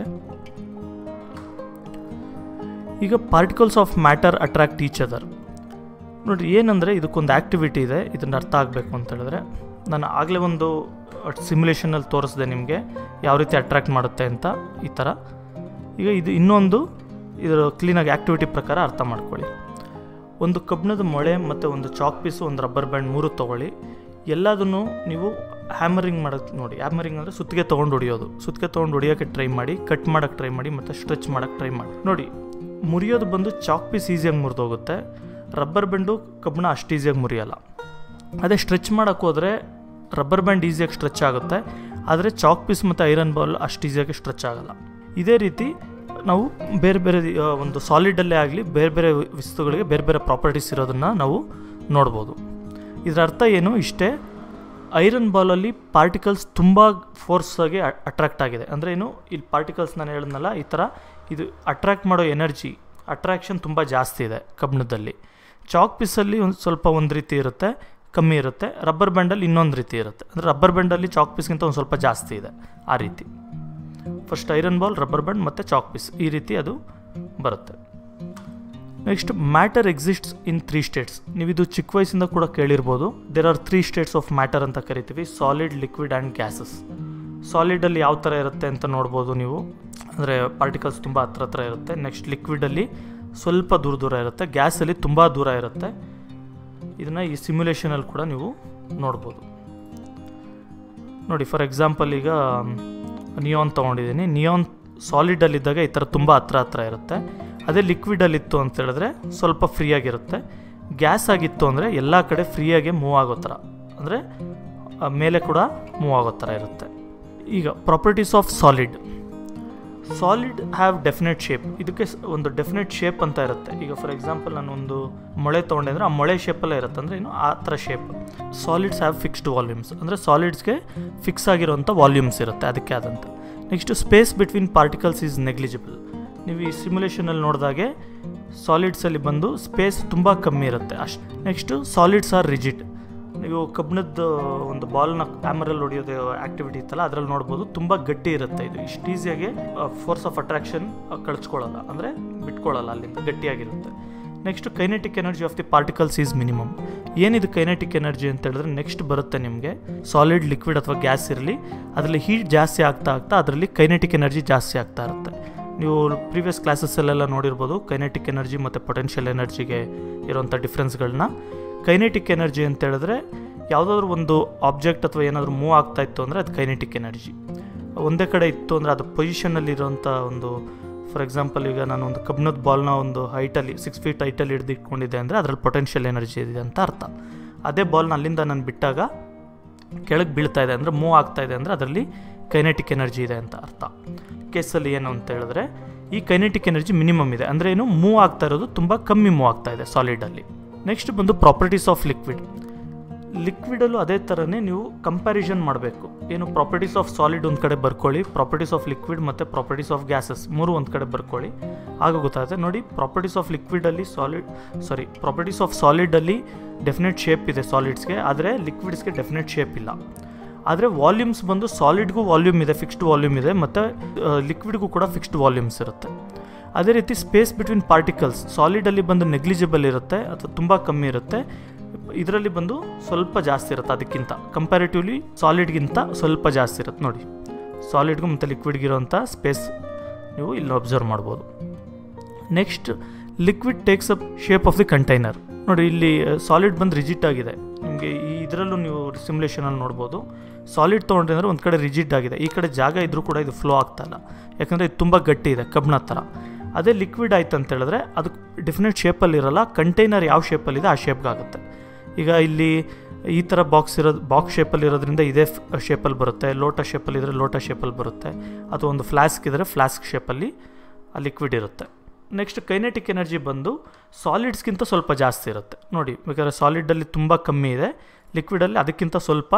ಈಗ particles of matter attract each other ನೋಡಿರಿ ಏನಂದರೆ ಇದಕ್ಕೊಂದು ಆ್ಯಕ್ಟಿವಿಟಿ ಇದೆ ಇದನ್ನು ಅರ್ಥ ಆಗಬೇಕು ಅಂತ ಹೇಳಿದ್ರೆ ನಾನು ಆಗಲೇ ಒಂದು ಸಿಮ್ಯುಲೇಷನಲ್ಲಿ ತೋರಿಸಿದೆ ನಿಮಗೆ ಯಾವ ರೀತಿ ಅಟ್ರಾಕ್ಟ್ ಮಾಡುತ್ತೆ ಅಂತ ಈ ಥರ ಈಗ ಇದು ಇನ್ನೊಂದು ಇದರ ಕ್ಲೀನಾಗಿ ಆ್ಯಕ್ಟಿವಿಟಿ ಪ್ರಕಾರ ಅರ್ಥ ಮಾಡ್ಕೊಳ್ಳಿ ಒಂದು ಕಬ್ಬಿಣದ ಮೊಳೆ ಮತ್ತು ಒಂದು ಚಾಕ್ ಪೀಸು ಒಂದು ರಬ್ಬರ್ ಬ್ಯಾಂಡ್ ಮೂರು ತೊಗೊಳ್ಳಿ ಎಲ್ಲದನ್ನು ನೀವು ಹ್ಯಾಮರಿಂಗ್ ಮಾಡೋಕ್ಕೆ ನೋಡಿ ಹ್ಯಾಮರಿಂಗ್ ಅಂದರೆ ಸುತ್ತಿಗೆ ತೊಗೊಂಡು ಹೊಡಿಯೋದು ಸುತ್ತಿಗೆ ತೊಗೊಂಡು ಹೊಡಿಯೋಕ್ಕೆ ಟ್ರೈ ಮಾಡಿ ಕಟ್ ಮಾಡೋಕ್ಕೆ ಟ್ರೈ ಮಾಡಿ ಮತ್ತು ಸ್ಟ್ರೆಚ್ ಮಾಡೋಕ್ಕೆ ಟ್ರೈ ಮಾಡಿ ನೋಡಿ ಮುರಿಯೋದು ಬಂದು ಚಾಕ್ ಪೀಸ್ ಈಸಿಯಾಗಿ ಮುರಿದೋಗುತ್ತೆ ರಬ್ಬರ್ ಬ್ಯಾಂಡು ಕಬ್ಬಿಣ ಅಷ್ಟು ಈಸಿಯಾಗಿ ಮುರಿಯಲ್ಲ ಅದೇ ಸ್ಟ್ರೆಚ್ ಮಾಡೋಕ್ಕೆ ಹೋದರೆ ರಬ್ಬರ್ ಬ್ಯಾಂಡ್ ಈಸಿಯಾಗಿ ಸ್ಟ್ರೆಚ್ ಆಗುತ್ತೆ ಆದರೆ ಚಾಕ್ ಪೀಸ್ ಮತ್ತು ಐರನ್ ಬಾಲ್ ಅಷ್ಟು ಈಸಿಯಾಗಿ ಸ್ಟ್ರೆಚ್ ಆಗಲ್ಲ ಇದೇ ರೀತಿ ನಾವು ಬೇರೆ ಬೇರೆ ಆ, ಒಂದು ಸಾಲಿಡಲ್ಲೇ ಆಗಲಿ ಬೇರೆ ಬೇರೆ ವಸ್ತುಗಳಿಗೆ ಬೇರೆ ಬೇರೆ ಪ್ರಾಪರ್ಟೀಸ್ ಇರೋದನ್ನು ನಾವು ನೋಡ್ಬೋದು ಇದರ ಅರ್ಥ ಏನು ಇಷ್ಟೇ ಐರನ್ ಬಾಲಲ್ಲಿ ಪಾರ್ಟಿಕಲ್ಸ್ ತುಂಬ ಫೋರ್ಸಾಗಿ ಅಟ್ರಾಕ್ಟ್ ಆಗಿದೆ ಅಂದರೆ ಏನು ಇಲ್ಲಿ ಪಾರ್ಟಿಕಲ್ಸ್ ನಾನು ಹೇಳಿದ್ನಲ್ಲ ಈ ಥರ ಇದು ಅಟ್ರಾಕ್ಟ್ ಮಾಡೋ ಎನರ್ಜಿ ಅಟ್ರಾಕ್ಷನ್ ತುಂಬ ಜಾಸ್ತಿ ಇದೆ ಕಬ್ಬಿಣದಲ್ಲಿ ಚಾಕ್ ಪೀಸಲ್ಲಿ ಒಂದು ಸ್ವಲ್ಪ ಒಂದು ರೀತಿ ಇರುತ್ತೆ ಕಮ್ಮಿ ಇರುತ್ತೆ ರಬ್ಬರ್ ಬ್ಯಾಂಡಲ್ಲಿ ಇನ್ನೊಂದು ರೀತಿ ಇರುತ್ತೆ ಅಂದರೆ ರಬ್ಬರ್ ಬ್ಯಾಂಡಲ್ಲಿ ಚಾಕ್ ಪೀಸ್ಗಿಂತ ಒಂದು ಸ್ವಲ್ಪ ಜಾಸ್ತಿ ಇದೆ ಆ ರೀತಿ first iron ball rubber band ಮತ್ತು ಚಾಕ್ ಪೀಸ್ ಈ ರೀತಿ ಅದು ಬರುತ್ತೆ next matter exists in three states ನೀವು ಇದು ಚಿಕ್ಕ ವಯಸ್ಸಿಂದ ಕೂಡ ಕೇಳಿರ್ಬೋದು there are three states of matter ಅಂತ ಕರಿತೀವಿ ಸಾಲಿಡ್ ಲಿಕ್ವಿಡ್ ಆ್ಯಂಡ್ ಗ್ಯಾಸಸ್ ಸಾಲಿಡಲ್ಲಿ ಯಾವ ಥರ ಇರುತ್ತೆ ಅಂತ ನೋಡ್ಬೋದು ನೀವು ಅಂದರೆ ಪಾರ್ಟಿಕಲ್ಸ್ ತುಂಬ ಹತ್ರ ಹತ್ರ ಇರುತ್ತೆ ನೆಕ್ಸ್ಟ್ ಲಿಕ್ವಿಡಲ್ಲಿ ಸ್ವಲ್ಪ ದೂರ ದೂರ ಇರುತ್ತೆ ಗ್ಯಾಸಲ್ಲಿ ತುಂಬ ದೂರ ಇರುತ್ತೆ ಇದನ್ನು ಈ ಸಿಮ್ಯುಲೇಷನಲ್ಲಿ ಕೂಡ ನೀವು ನೋಡ್ಬೋದು ನೋಡಿ ಫಾರ್ ಎಕ್ಸಾಂಪಲ್ ಈಗ ನಿಯಾನ್ ತೊಗೊಂಡಿದ್ದೀನಿ ನಿಯಾನ್ ಸಾಲಿಡಲ್ಲಿದ್ದಾಗ ಈ ಥರ ತುಂಬ ಹತ್ರ ಹತ್ರ ಇರುತ್ತೆ ಅದೇ ಲಿಕ್ವಿಡಲ್ಲಿತ್ತು ಅಂತ ಹೇಳಿದ್ರೆ ಸ್ವಲ್ಪ ಫ್ರೀಯಾಗಿರುತ್ತೆ ಗ್ಯಾಸ್ ಆಗಿತ್ತು ಅಂದರೆ ಎಲ್ಲ ಕಡೆ ಫ್ರೀಯಾಗಿ ಮೂವ್ ಆಗೋ ಥರ ಅಂದರೆ ಮೇಲೆ ಕೂಡ ಮೂವ್ ಆಗೋ ಥರ ಇರುತ್ತೆ ಈಗ properties of solid solid have definite shape ಇದಕ್ಕೆ ಸ್- ಒಂದು ಡೆಫಿನೆಟ್ ಶೇಪ್ ಅಂತ ಇರುತ್ತೆ ಈಗ ಫಾರ್ ಎಕ್ಸಾಂಪಲ್ ನಾನು ಒಂದು ಮೊಳೆ ತೊಗೊಂಡೆ ಅಂದರೆ ಆ ಮೊಳೆ ಶೇಪಲ್ಲೇ ಇರುತ್ತೆ ಅಂದರೆ ಏನು ಆ ಥರ shape solids have fixed volumes ಅಂದರೆ ಸಾಲಿಡ್ಸ್ಗೆ ಫಿಕ್ಸ್ ಆಗಿರೋಂಥ ವಾಲ್ಯೂಮ್ಸ್ ಇರುತ್ತೆ ಅದಕ್ಕೆ ಆದಂಥ next space between particles is negligible ನೀವು ಈ ಸಿಮ್ಯುಲೇಷನಲ್ಲಿ ನೋಡಿದಾಗೆ ಸಾಲಿಡ್ಸಲ್ಲಿ ಬಂದು ಸ್ಪೇಸ್ ತುಂಬ ಕಮ್ಮಿ ಇರುತ್ತೆ ಅಷ್ಟು ನೆಕ್ಸ್ಟು ಸಾಲಿಡ್ಸ್ ಆರ್ ರಿಜಿಡ್ ನೀವು ಕಬ್ಬಿಣದ ಒಂದು ಬಾಲ್ನ ಕ್ಯಾಮರಲ್ಲಿ ಹೊಡಿಯೋದು ಆ್ಯಕ್ಟಿವಿಟಿ ಇತ್ತಲ್ಲ ಅದರಲ್ಲಿ ನೋಡ್ಬೋದು ತುಂಬ ಗಟ್ಟಿ ಇರುತ್ತೆ ಇದು ಇಷ್ಟು ಈಸಿಯಾಗಿ ಫೋರ್ಸ್ ಆಫ್ ಅಟ್ರಾಕ್ಷನ್ ಕಳಿಸ್ಕೊಳ್ಳಲ್ಲ ಅಂದರೆ ಬಿಟ್ಕೊಳ್ಳಲ್ಲ ಅಲ್ಲಿಂದ ಗಟ್ಟಿಯಾಗಿರುತ್ತೆ next kinetic energy of the particles is minimum ಏನಿದು ಕೈನೆಟಿಕ್ ಎನರ್ಜಿ ಅಂತ ಹೇಳಿದ್ರೆ ನೆಕ್ಸ್ಟ್ ಬರುತ್ತೆ ನಿಮಗೆ ಸಾಲಿಡ್ ಲಿಕ್ವಿಡ್ ಅಥವಾ ಗ್ಯಾಸ್ ಇರಲಿ ಅದರಲ್ಲಿ ಹೀಟ್ ಜಾಸ್ತಿ ಆಗ್ತಾ ಆಗ್ತಾ ಅದರಲ್ಲಿ ಕೈನೆಟಿಕ್ ಎನರ್ಜಿ ಜಾಸ್ತಿ ಆಗ್ತಾ ಇರುತ್ತೆ ನೀವು ಪ್ರೀವಿಯಸ್ ಕ್ಲಾಸಸ್ಸಲ್ಲೆಲ್ಲ ನೋಡಿರ್ಬೋದು ಕೈನೆಟಿಕ್ ಎನರ್ಜಿ ಮತ್ತು ಪೊಟೆನ್ಷಿಯಲ್ ಎನರ್ಜಿಗೆ ಇರೋಂಥ ಡಿಫ್ರೆನ್ಸ್ಗಳನ್ನ ಕೈನೆಟಿಕ್ ಎನರ್ಜಿ ಅಂತ ಹೇಳಿದ್ರೆ ಯಾವುದಾದ್ರೂ ಒಂದು ಆಬ್ಜೆಕ್ಟ್ ಅಥವಾ ಏನಾದರೂ ಮೂವ್ ಆಗ್ತಾ ಇತ್ತು ಅಂದರೆ ಅದು ಕೈನೆಟಿಕ್ ಎನರ್ಜಿ ಒಂದೇ ಕಡೆ ಇತ್ತು ಅಂದರೆ ಅದು ಪೊಸಿಷನಲ್ಲಿ ಇರೋಂಥ ಒಂದು ಫಾರ್ ಎಕ್ಸಾಂಪಲ್ ಈಗ ನಾನು ಒಂದು ಕಬ್ಬಿಣದ ಬಾಲ್ನ ಒಂದು ಹೈಟಲ್ಲಿ ಸಿಕ್ಸ್ ಫೀಟ್ ಹೈಟಲ್ಲಿ ಹಿಡಿದು ಇಟ್ಕೊಂಡಿದ್ದೆ ಅಂದರೆ ಅದರಲ್ಲಿ ಪೊಟೆನ್ಷಿಯಲ್ ಎನರ್ಜಿ ಇದೆ ಅಂತ ಅರ್ಥ ಅದೇ ಬಾಲ್ನ ಅಲ್ಲಿಂದ ನಾನು ಬಿಟ್ಟಾಗ ಕೆಳಗೆ ಬೀಳ್ತಾ ಇದೆ ಅಂದರೆ ಮೂವ್ ಆಗ್ತಾ ಇದೆ ಅಂದರೆ ಅದರಲ್ಲಿ ಕೈನೆಟಿಕ್ ಎನರ್ಜಿ ಇದೆ ಅಂತ ಅರ್ಥ ಕೇಸಲ್ಲಿ ಏನು ಅಂತ ಹೇಳಿದ್ರೆ ಈ ಕೈನೆಟಿಕ್ ಎನರ್ಜಿ ಮಿನಿಮಮ್ ಇದೆ ಅಂದರೆ ಏನು ಮೂವ್ ಆಗ್ತಾ ಇರೋದು ತುಂಬ ಕಮ್ಮಿ ಮೂವ್ ಆಗ್ತಾ ಇದೆ ಸಾಲಿಡಲ್ಲಿ ನೆಕ್ಸ್ಟ್ ಬಂದು ಪ್ರಾಪರ್ಟೀಸ್ ಆಫ್ ಲಿಕ್ವಿಡ್ ಲಿಕ್ವಿಡಲ್ಲೂ ಅದೇ ಥರನೇ ನೀವು ಕಂಪ್ಯಾರಿಸನ್ ಮಾಡಬೇಕು ಏನು ಪ್ರಾಪರ್ಟೀಸ್ ಆಫ್ ಸಾಲಿಡ್ ಒಂದು ಕಡೆ ಬರ್ಕೊಳ್ಳಿ ಪ್ರಾಪರ್ಟೀಸ್ ಆಫ್ ಲಿಕ್ವಿಡ್ ಮತ್ತು ಪ್ರಾಪರ್ಟೀಸ್ ಆಫ್ ಗ್ಯಾಸಸ್ ಮೂರು ಒಂದು ಕಡೆ ಬರ್ಕೊಳ್ಳಿ ಆಗ ಗೊತ್ತಾಗುತ್ತೆ ನೋಡಿ ಪ್ರಾಪರ್ಟೀಸ್ ಆಫ್ ಲಿಕ್ವಿಡಲ್ಲಿ ಸಾಲಿಡ್ ಸಾರಿ ಪ್ರಾಪರ್ಟೀಸ್ ಆಫ್ ಸಾಲಿಡಲ್ಲಿ ಡೆಫಿನೆಟ್ ಶೇಪ್ ಇದೆ ಸಾಲಿಡ್ಸ್ಗೆ ಆದರೆ ಲಿಕ್ವಿಡ್ಸ್ಗೆ ಡೆಫಿನೆಟ್ ಶೇಪ್ ಇಲ್ಲ ಆದರೆ ವಾಲ್ಯೂಮ್ಸ್ ಬಂದು ಸಾಲಿಡ್ಗೂ ವಾಲ್ಯೂಮ್ ಇದೆ ಫಿಕ್ಸ್ಡ್ ವಾಲ್ಯೂಮ್ ಇದೆ ಮತ್ತು ಲಿಕ್ವಿಡ್ಗೂ ಕೂಡ ಫಿಕ್ಸ್ಡ್ ವಾಲ್ಯೂಮ್ಸ್ ಇರುತ್ತೆ ಅದೇ ರೀತಿ ಸ್ಪೇಸ್ ಬಿಟ್ವೀನ್ ಪಾರ್ಟಿಕಲ್ಸ್ ಸಾಲಿಡಲ್ಲಿ ಬಂದು ನೆಗ್ಲಿಜಿಬಲ್ ಇರುತ್ತೆ ಅಥವಾ ತುಂಬ ಕಮ್ಮಿ ಇರುತ್ತೆ ಇದರಲ್ಲಿ ಬಂದು ಸ್ವಲ್ಪ ಜಾಸ್ತಿ ಇರುತ್ತೆ ಅದಕ್ಕಿಂತ ಕಂಪ್ಯಾರಿಟಿವ್ಲಿ ಸಾಲಿಡ್ಗಿಂತ ಸ್ವಲ್ಪ ಜಾಸ್ತಿ ಇರುತ್ತೆ ನೋಡಿ ಸಾಲಿಡ್ಗೂ ಮತ್ತು ಲಿಕ್ವಿಡ್ಗಿರೋಂಥ ಸ್ಪೇಸ್ ನೀವು ಇಲ್ಲಿ ಅಬ್ಸರ್ವ್ ಮಾಡ್ಬೋದು next liquid takes up shape of the container ನೋಡಿ ಇಲ್ಲಿ ಸಾಲಿಡ್ ಬಂದು ರಿಜಿಟ್ ಆಗಿದೆ ನಿಮಗೆ ಈ ಇದರಲ್ಲೂ ನೀವು ಸಿಮ್ಯುಲೇಷನಲ್ಲಿ ನೋಡ್ಬೋದು ಸಾಲಿಡ್ ತೊಗೊಂಡ್ರೆ ಅಂದರೆ ಒಂದು ಕಡೆ ರಿಜಿಡ್ ಆಗಿದೆ ಈ ಕಡೆ ಜಾಗ ಇದ್ರೂ ಕೂಡ ಇದು ಫ್ಲೋ ಆಗ್ತಾ ಇಲ್ಲ ಯಾಕಂದರೆ ಇದು ತುಂಬ ಗಟ್ಟಿ ಇದೆ ಕಬ್ಬಿಣ ಥರ ಅದೇ ಲಿಕ್ವಿಡ್ ಆಯ್ತು ಅಂತ ಹೇಳಿದ್ರೆ ಅದು ಡೆಫಿನೆಟ್ ಶೇಪಲ್ಲಿ ಇರಲ್ಲ ಕಂಟೈನರ್ ಯಾವ ಶೇಪಲ್ಲಿದೆ ಆ ಶೇಪ್ಗಾಗುತ್ತೆ ಈಗ ಇಲ್ಲಿ ಈ ಥರ ಬಾಕ್ಸ್ ಇರೋದು ಬಾಕ್ಸ್ ಶೇಪಲ್ಲಿ ಇರೋದ್ರಿಂದ ಇದೇ ಶೇಪಲ್ಲಿ ಬರುತ್ತೆ ಲೋಟ ಶೇಪಲ್ಲಿ ಇದ್ದರೆ ಲೋಟ ಶೇಪಲ್ಲಿ ಬರುತ್ತೆ ಅಥವಾ ಒಂದು ಫ್ಲಾಸ್ಕ್ ಇದ್ದರೆ ಫ್ಲಾಸ್ಕ್ ಶೇಪಲ್ಲಿ ಆ ಲಿಕ್ವಿಡ್ ಇರುತ್ತೆ ನೆಕ್ಸ್ಟ್ ಕೈನೆಟಿಕ್ ಎನರ್ಜಿ ಬಂದು ಸಾಲಿಡ್ಸ್ಗಿಂತ ಸ್ವಲ್ಪ ಜಾಸ್ತಿ ಇರುತ್ತೆ ನೋಡಿ ಬೇಕಾದ್ರೆ ಸಾಲಿಡಲ್ಲಿ ತುಂಬ ಕಮ್ಮಿ ಇದೆ ಲಿಕ್ವಿಡಲ್ಲಿ ಅದಕ್ಕಿಂತ ಸ್ವಲ್ಪ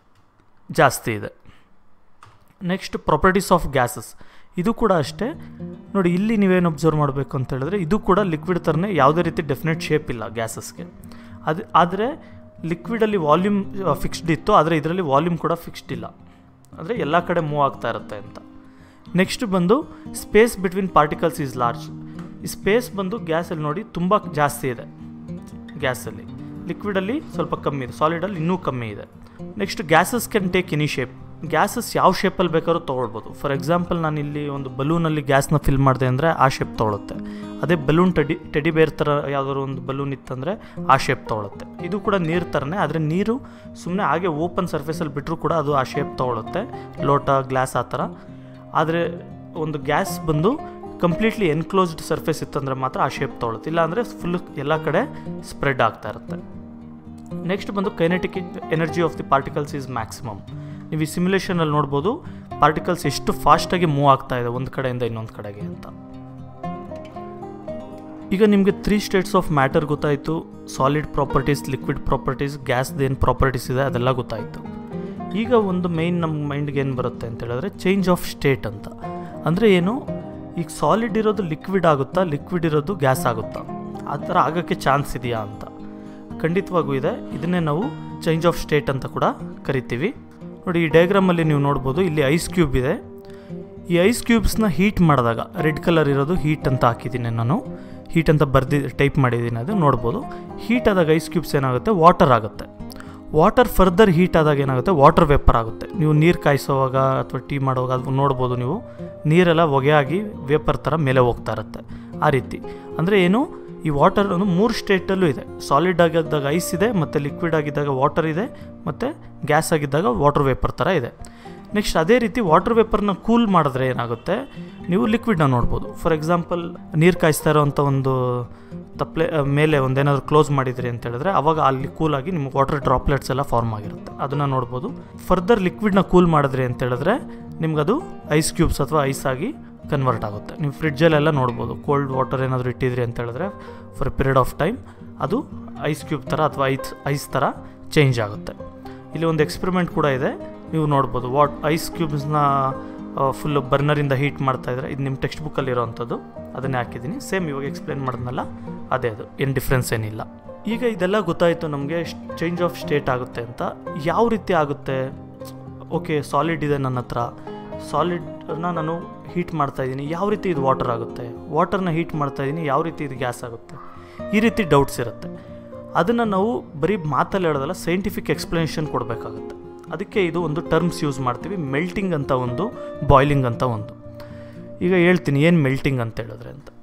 ಜಾಸ್ತಿ ಇದೆ ನೆಕ್ಸ್ಟ್ ಪ್ರಾಪರ್ಟೀಸ್ ಆಫ್ ಗ್ಯಾಸಸ್ ಇದು ಕೂಡ ಅಷ್ಟೇ ನೋಡಿ ಇಲ್ಲಿ ನೀವೇನು ಅಬ್ಸರ್ವ್ ಮಾಡಬೇಕು ಅಂತ ಹೇಳಿದ್ರೆ ಇದು ಕೂಡ ಲಿಕ್ವಿಡ್ ಥರನೇ ಯಾವುದೇ ರೀತಿ ಡೆಫಿನೆಟ್ ಶೇಪ್ ಇಲ್ಲ ಗ್ಯಾಸಸ್ಗೆ ಅದು ಆದರೆ ಲಿಕ್ವಿಡಲ್ಲಿ ವಾಲ್ಯೂಮ್ ಫಿಕ್ಸ್ಡ್ ಇತ್ತು ಆದರೆ ಇದರಲ್ಲಿ ವಾಲ್ಯೂಮ್ ಕೂಡ ಫಿಕ್ಸ್ಡ್ ಇಲ್ಲ ಅಂದರೆ ಎಲ್ಲ ಕಡೆ ಮೂವ್ ಆಗ್ತಾ ಇರುತ್ತೆ ಅಂತ ನೆಕ್ಸ್ಟ್ ಬಂದು space between particles is large ಈ ಸ್ಪೇಸ್ ಬಂದು ಗ್ಯಾಸಲ್ಲಿ ನೋಡಿ ತುಂಬ ಜಾಸ್ತಿ ಇದೆ ಗ್ಯಾಸಲ್ಲಿ ಲಿಕ್ವಿಡಲ್ಲಿ ಸ್ವಲ್ಪ ಕಮ್ಮಿ ಇದೆ ಸಾಲಿಡಲ್ಲಿ ಇನ್ನೂ ಕಮ್ಮಿ ಇದೆ next gases can take any shape gases ಯಾವ ಶೇಪಲ್ಲಿ ಬೇಕಾದ್ರೂ ತೊಗೊಳ್ಬೋದು ಫಾರ್ ಎಕ್ಸಾಂಪಲ್ ನಾನು ಇಲ್ಲಿ ಒಂದು ಬಲೂನಲ್ಲಿ ಗ್ಯಾಸ್ನ ಫಿಲ್ ಮಾಡಿದೆ ಅಂದರೆ ಆ ಶೇಪ್ ತೊಗೊಳುತ್ತೆ ಅದೇ ಬಲೂನ್ ಟೆಡಿ ಟೆಡಿ ಬೇರ್ ಥರ ಯಾವುದಾದ್ರು ಒಂದು ಬಲೂನ್ ಇತ್ತಂದರೆ ಆ ಶೇಪ್ ತೊಗೊಳುತ್ತೆ ಇದು ಕೂಡ ನೀರು ಥರನೇ ಆದರೆ ನೀರು ಸುಮ್ಮನೆ ಹಾಗೆ ಓಪನ್ ಸರ್ಫೇಸಲ್ಲಿ ಬಿಟ್ಟರೂ ಕೂಡ ಅದು ಆ ಶೇಪ್ ತೊಗೊಳುತ್ತೆ ಲೋಟ ಗ್ಲಾಸ್ ಆ ಥರ ಆದರೆ ಒಂದು ಗ್ಯಾಸ್ ಬಂದು ಕಂಪ್ಲೀಟ್ಲಿ ಎನ್ಕ್ಲೋಸ್ಡ್ ಸರ್ಫೇಸ್ ಇತ್ತಂದರೆ ಮಾತ್ರ ಆ ಶೇಪ್ ತೊಗೊಳುತ್ತೆ ಇಲ್ಲಾಂದರೆ ಫುಲ್ ಎಲ್ಲ ಕಡೆ ಸ್ಪ್ರೆಡ್ ಆಗ್ತಾ ಇರುತ್ತೆ ನೆಕ್ಸ್ಟ್ ಬಂದು kinetic energy of the particles is maximum ನೀವು ಈ ಸಿಮ್ಯುಲೇಷನಲ್ಲಿ ನೋಡ್ಬೋದು ಪಾರ್ಟಿಕಲ್ಸ್ ಎಷ್ಟು ಫಾಸ್ಟಾಗಿ ಮೂವ್ ಆಗ್ತಾ ಇದೆ ಒಂದು ಕಡೆಯಿಂದ ಇನ್ನೊಂದು ಕಡೆಗೆ ಅಂತ ಈಗ ನಿಮಗೆ ತ್ರೀ ಸ್ಟೇಟ್ಸ್ ಆಫ್ ಮ್ಯಾಟರ್ ಗೊತ್ತಾಯಿತು ಸಾಲಿಡ್ ಪ್ರಾಪರ್ಟೀಸ್ ಲಿಕ್ವಿಡ್ ಪ್ರಾಪರ್ಟೀಸ್ ಗ್ಯಾಸ್ದೇನು ಪ್ರಾಪರ್ಟೀಸ್ ಇದೆ ಅದೆಲ್ಲ ಗೊತ್ತಾಯಿತು ಈಗ ಒಂದು ಮೈನ್ ನಮ್ಮ ಮೈಂಡ್ಗೆ ಏನು ಬರುತ್ತೆ ಅಂತ ಹೇಳಿದ್ರೆ ಚೇಂಜ್ ಆಫ್ ಸ್ಟೇಟ್ ಅಂತ ಅಂದರೆ ಏನು ಈಗ ಸಾಲಿಡ್ ಇರೋದು ಲಿಕ್ವಿಡ್ ಆಗುತ್ತಾ ಲಿಕ್ವಿಡ್ ಇರೋದು ಗ್ಯಾಸ್ ಆಗುತ್ತಾ ಆ ಥರ ಆಗೋಕ್ಕೆ ಚಾನ್ಸ್ ಇದೆಯಾ ಅಂತ ಖಂಡಿತವಾಗೂ ಇದೆ ಇದನ್ನೇ ನಾವು ಚೇಂಜ್ ಆಫ್ ಸ್ಟೇಟ್ ಅಂತ ಕೂಡ ಕರಿತೀವಿ ನೋಡಿ ಈ ಡಯಾಗ್ರಾಮಲ್ಲಿ ನೀವು ನೋಡ್ಬೋದು ಇಲ್ಲಿ ಐಸ್ ಕ್ಯೂಬ್ ಇದೆ ಈ ಐಸ್ ಕ್ಯೂಬ್ಸ್ನ ಹೀಟ್ ಮಾಡಿದಾಗ ರೆಡ್ ಕಲರ್ ಇರೋದು ಹೀಟ್ ಅಂತ ಹಾಕಿದ್ದೀನಿ ನಾನು ಹೀಟ್ ಅಂತ ಬರ್ದಿ ಟೈಪ್ ಮಾಡಿದ್ದೀನಿ ಅದು ನೋಡ್ಬೋದು ಹೀಟ್ ಆದಾಗ ಐಸ್ ಕ್ಯೂಬ್ಸ್ ಏನಾಗುತ್ತೆ ವಾಟರ್ ಆಗುತ್ತೆ ವಾಟರ್ ಫರ್ದರ್ ಹೀಟ್ ಆದಾಗ ಏನಾಗುತ್ತೆ ವಾಟರ್ ವೇಪರ್ ಆಗುತ್ತೆ ನೀವು ನೀರು ಕಾಯಿಸೋವಾಗ ಅಥವಾ ಟೀ ಮಾಡುವಾಗ ಅದು ನೋಡ್ಬೋದು ನೀವು ನೀರೆಲ್ಲ ಹೊಗೆಯಾಗಿ ವೇಪರ್ ಥರ ಮೇಲೆ ಹೋಗ್ತಾ ಇರುತ್ತೆ ಆ ರೀತಿ ಅಂದರೆ ಏನು ಈ ವಾಟರ್ ಒಂದು ಮೂರು ಸ್ಟೇಟಲ್ಲೂ ಇದೆ ಸಾಲಿಡ್ ಆಗಿದ್ದಾಗ ಐಸ್ ಇದೆ ಮತ್ತು ಲಿಕ್ವಿಡ್ ಆಗಿದ್ದಾಗ ವಾಟರ್ ಇದೆ ಮತ್ತು ಗ್ಯಾಸ್ ಆಗಿದ್ದಾಗ ವಾಟರ್ ವೇಪರ್ ಥರ ಇದೆ ನೆಕ್ಸ್ಟ್ ಅದೇ ರೀತಿ ವಾಟರ್ ವೇಪರ್ನ ಕೂಲ್ ಮಾಡಿದ್ರೆ ಏನಾಗುತ್ತೆ ನೀವು ಲಿಕ್ವಿಡ್ನ ನೋಡ್ಬೋದು ಫಾರ್ ಎಕ್ಸಾಂಪಲ್ ನೀರು ಕಾಯಿಸ್ತಾ ಇರೋವಂಥ ಒಂದು ತಪ್ಪಲೆ ಮೇಲೆ ಒಂದೇನಾದ್ರು ಕ್ಲೋಸ್ ಮಾಡಿದ್ರಿ ಅಂತ ಹೇಳಿದ್ರೆ ಅವಾಗ ಅಲ್ಲಿ ಕೂಲಾಗಿ ನಿಮ್ಗೆ ವಾಟರ್ ಡ್ರಾಪ್ಲೆಟ್ಸ್ ಎಲ್ಲ ಫಾರ್ಮ್ ಆಗಿರುತ್ತೆ ಅದನ್ನು ನೋಡ್ಬೋದು ಫರ್ದರ್ ಲಿಕ್ವಿಡ್ನ ಕೂಲ್ ಮಾಡಿದ್ರಿ ಅಂತ ಹೇಳಿದ್ರೆ ನಿಮ್ಗದು ಐಸ್ ಕ್ಯೂಬ್ಸ್ ಅಥವಾ ಐಸ್ ಆಗಿ ಕನ್ವರ್ಟ್ ಆಗುತ್ತೆ ನೀವು ಫ್ರಿಡ್ಜಲ್ಲೆಲ್ಲ ನೋಡ್ಬೋದು ಕೋಲ್ಡ್ ವಾಟರ್ ಏನಾದರೂ ಇಟ್ಟಿದ್ರಿ ಅಂತ ಹೇಳಿದ್ರೆ for a period of time ಅದು ಐಸ್ ಕ್ಯೂಬ್ ಥರ ಅಥವಾ ಐಸ್ ಐಸ್ ಥರ ಚೇಂಜ್ ಆಗುತ್ತೆ ಇಲ್ಲಿ ಒಂದು ಎಕ್ಸ್ಪೆರಿಮೆಂಟ್ ಕೂಡ ಇದೆ ನೀವು ನೋಡ್ಬೋದು ವಾಟ್ ಐಸ್ ಕ್ಯೂಬ್ಸ್ನ ಫುಲ್ ಬರ್ನರಿಂದ ಹೀಟ್ ಮಾಡ್ತಾ ಇದ್ರೆ ಇದು ನಿಮ್ಮ ಟೆಕ್ಸ್ಟ್ ಬುಕ್ಕಲ್ಲಿ ಇರೋವಂಥದ್ದು ಅದನ್ನೇ ಹಾಕಿದ್ದೀನಿ ಸೇಮ್ ಇವಾಗ ಎಕ್ಸ್ಪ್ಲೇನ್ ಮಾಡಿದ್ನಲ್ಲ ಅದೇ ಅದು ಏನು ಡಿಫ್ರೆನ್ಸ್ ಏನಿಲ್ಲ ಈಗ ಇದೆಲ್ಲ ಗೊತ್ತಾಯಿತು ನಮಗೆ ಚೇಂಜ್ ಆಫ್ ಸ್ಟೇಟ್ ಆಗುತ್ತೆ ಅಂತ ಯಾವ ರೀತಿ ಆಗುತ್ತೆ ಓಕೆ ಸಾಲಿಡ್ ಇದೆ ನನ್ನ ಹತ್ರ ಸಾಲಿಡ್ನ ನಾನು ಹೀಟ್ ಮಾಡ್ತಾ ಇದ್ದೀನಿ ಯಾವ ರೀತಿ ಇದು ವಾಟರ್ ಆಗುತ್ತೆ ವಾಟರ್ನ ಹೀಟ್ ಮಾಡ್ತಾ ಇದ್ದೀನಿ ಯಾವ ರೀತಿ ಇದು ಗ್ಯಾಸ್ ಆಗುತ್ತೆ ಈ ರೀತಿ ಡೌಟ್ಸ್ ಇರುತ್ತೆ ಅದನ್ನು ನಾವು ಬರೀ ಮಾತಲ್ಲಿ ಹೇಳೋದಲ್ಲ ಸೈಂಟಿಫಿಕ್ ಎಕ್ಸ್ಪ್ಲನೇಷನ್ ಕೊಡಬೇಕಾಗುತ್ತೆ ಅದಕ್ಕೆ ಇದು ಒಂದು ಟರ್ಮ್ಸ್ ಯೂಸ್ ಮಾಡ್ತೀವಿ ಮೆಲ್ಟಿಂಗ್ ಅಂತ ಒಂದು ಬಾಯ್ಲಿಂಗ್ ಅಂತ ಒಂದು ಈಗ ಹೇಳ್ತೀನಿ ಏನು ಮೆಲ್ಟಿಂಗ್ ಅಂತ ಹೇಳಿದ್ರೆ ಅಂತ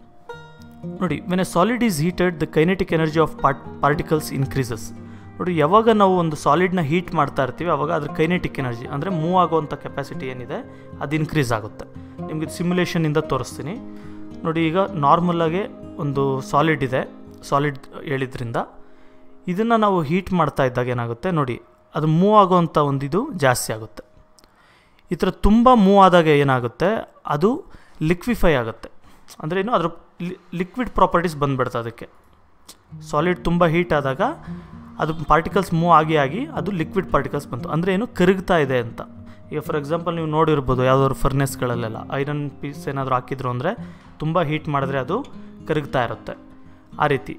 ನೋಡಿ when a solid is heated the kinetic energy of part particles increases ನೋಡಿ ಯಾವಾಗ ನಾವು ಒಂದು ಸಾಲಿಡ್ನ ಹೀಟ್ ಮಾಡ್ತಾ ಇರ್ತೀವಿ ಅವಾಗ ಅದ್ರ ಕೈನೆಟಿಕ್ ಎನರ್ಜಿ ಅಂದರೆ ಮೂವ್ ಆಗುವಂಥ ಕೆಪಾಸಿಟಿ ಏನಿದೆ ಅದು ಇನ್ಕ್ರೀಸ್ ಆಗುತ್ತೆ ನಿಮಗೆ ಸಿಮ್ಯುಲೇಷನಿಂದ ತೋರಿಸ್ತೀನಿ ನೋಡಿ ಈಗ ನಾರ್ಮಲಾಗೆ ಒಂದು ಸಾಲಿಡ್ ಇದೆ ಸಾಲಿಡ್ ಹೇಳಿದ್ರಿಂದ ಇದನ್ನು ನಾವು ಹೀಟ್ ಮಾಡ್ತಾ ಇದ್ದಾಗ ಏನಾಗುತ್ತೆ ನೋಡಿ ಅದು ಮೂವ್ ಆಗೋವಂಥ ಒಂದು ಇದು ಜಾಸ್ತಿ ಆಗುತ್ತೆ ಈ ಥರ ತುಂಬ ಮೂವ್ ಆದಾಗ ಏನಾಗುತ್ತೆ ಅದು ಲಿಕ್ವಿಫೈ ಆಗುತ್ತೆ ಅಂದರೆ ಏನು ಅದ್ರ ಲಿಕ್ವಿಡ್ ಪ್ರಾಪರ್ಟೀಸ್ ಬಂದ್ಬಿಡುತ್ತೆ ಅದಕ್ಕೆ ಸಾಲಿಡ್ ತುಂಬ ಹೀಟ್ ಆದಾಗ ಅದು ಪಾರ್ಟಿಕಲ್ಸ್ ಮೂವ್ ಆಗಿ ಆಗಿ ಅದು ಲಿಕ್ವಿಡ್ ಪಾರ್ಟಿಕಲ್ಸ್ ಬಂತು ಅಂದರೆ ಏನು ಕರಗ್ತಾ ಇದೆ ಅಂತ ಈಗ ಫಾರ್ ಎಕ್ಸಾಂಪಲ್ ನೀವು ನೋಡಿರ್ಬೋದು ಯಾವುದಾದ್ರು ಫರ್ನೆಸ್ಗಳಲ್ಲೆಲ್ಲ ಐರನ್ ಪೀಸ್ ಏನಾದರೂ ಹಾಕಿದ್ರು ಅಂದರೆ ತುಂಬ ಹೀಟ್ ಮಾಡಿದ್ರೆ ಅದು ಕರಗ್ತಾ ಇರುತ್ತೆ ಆ ರೀತಿ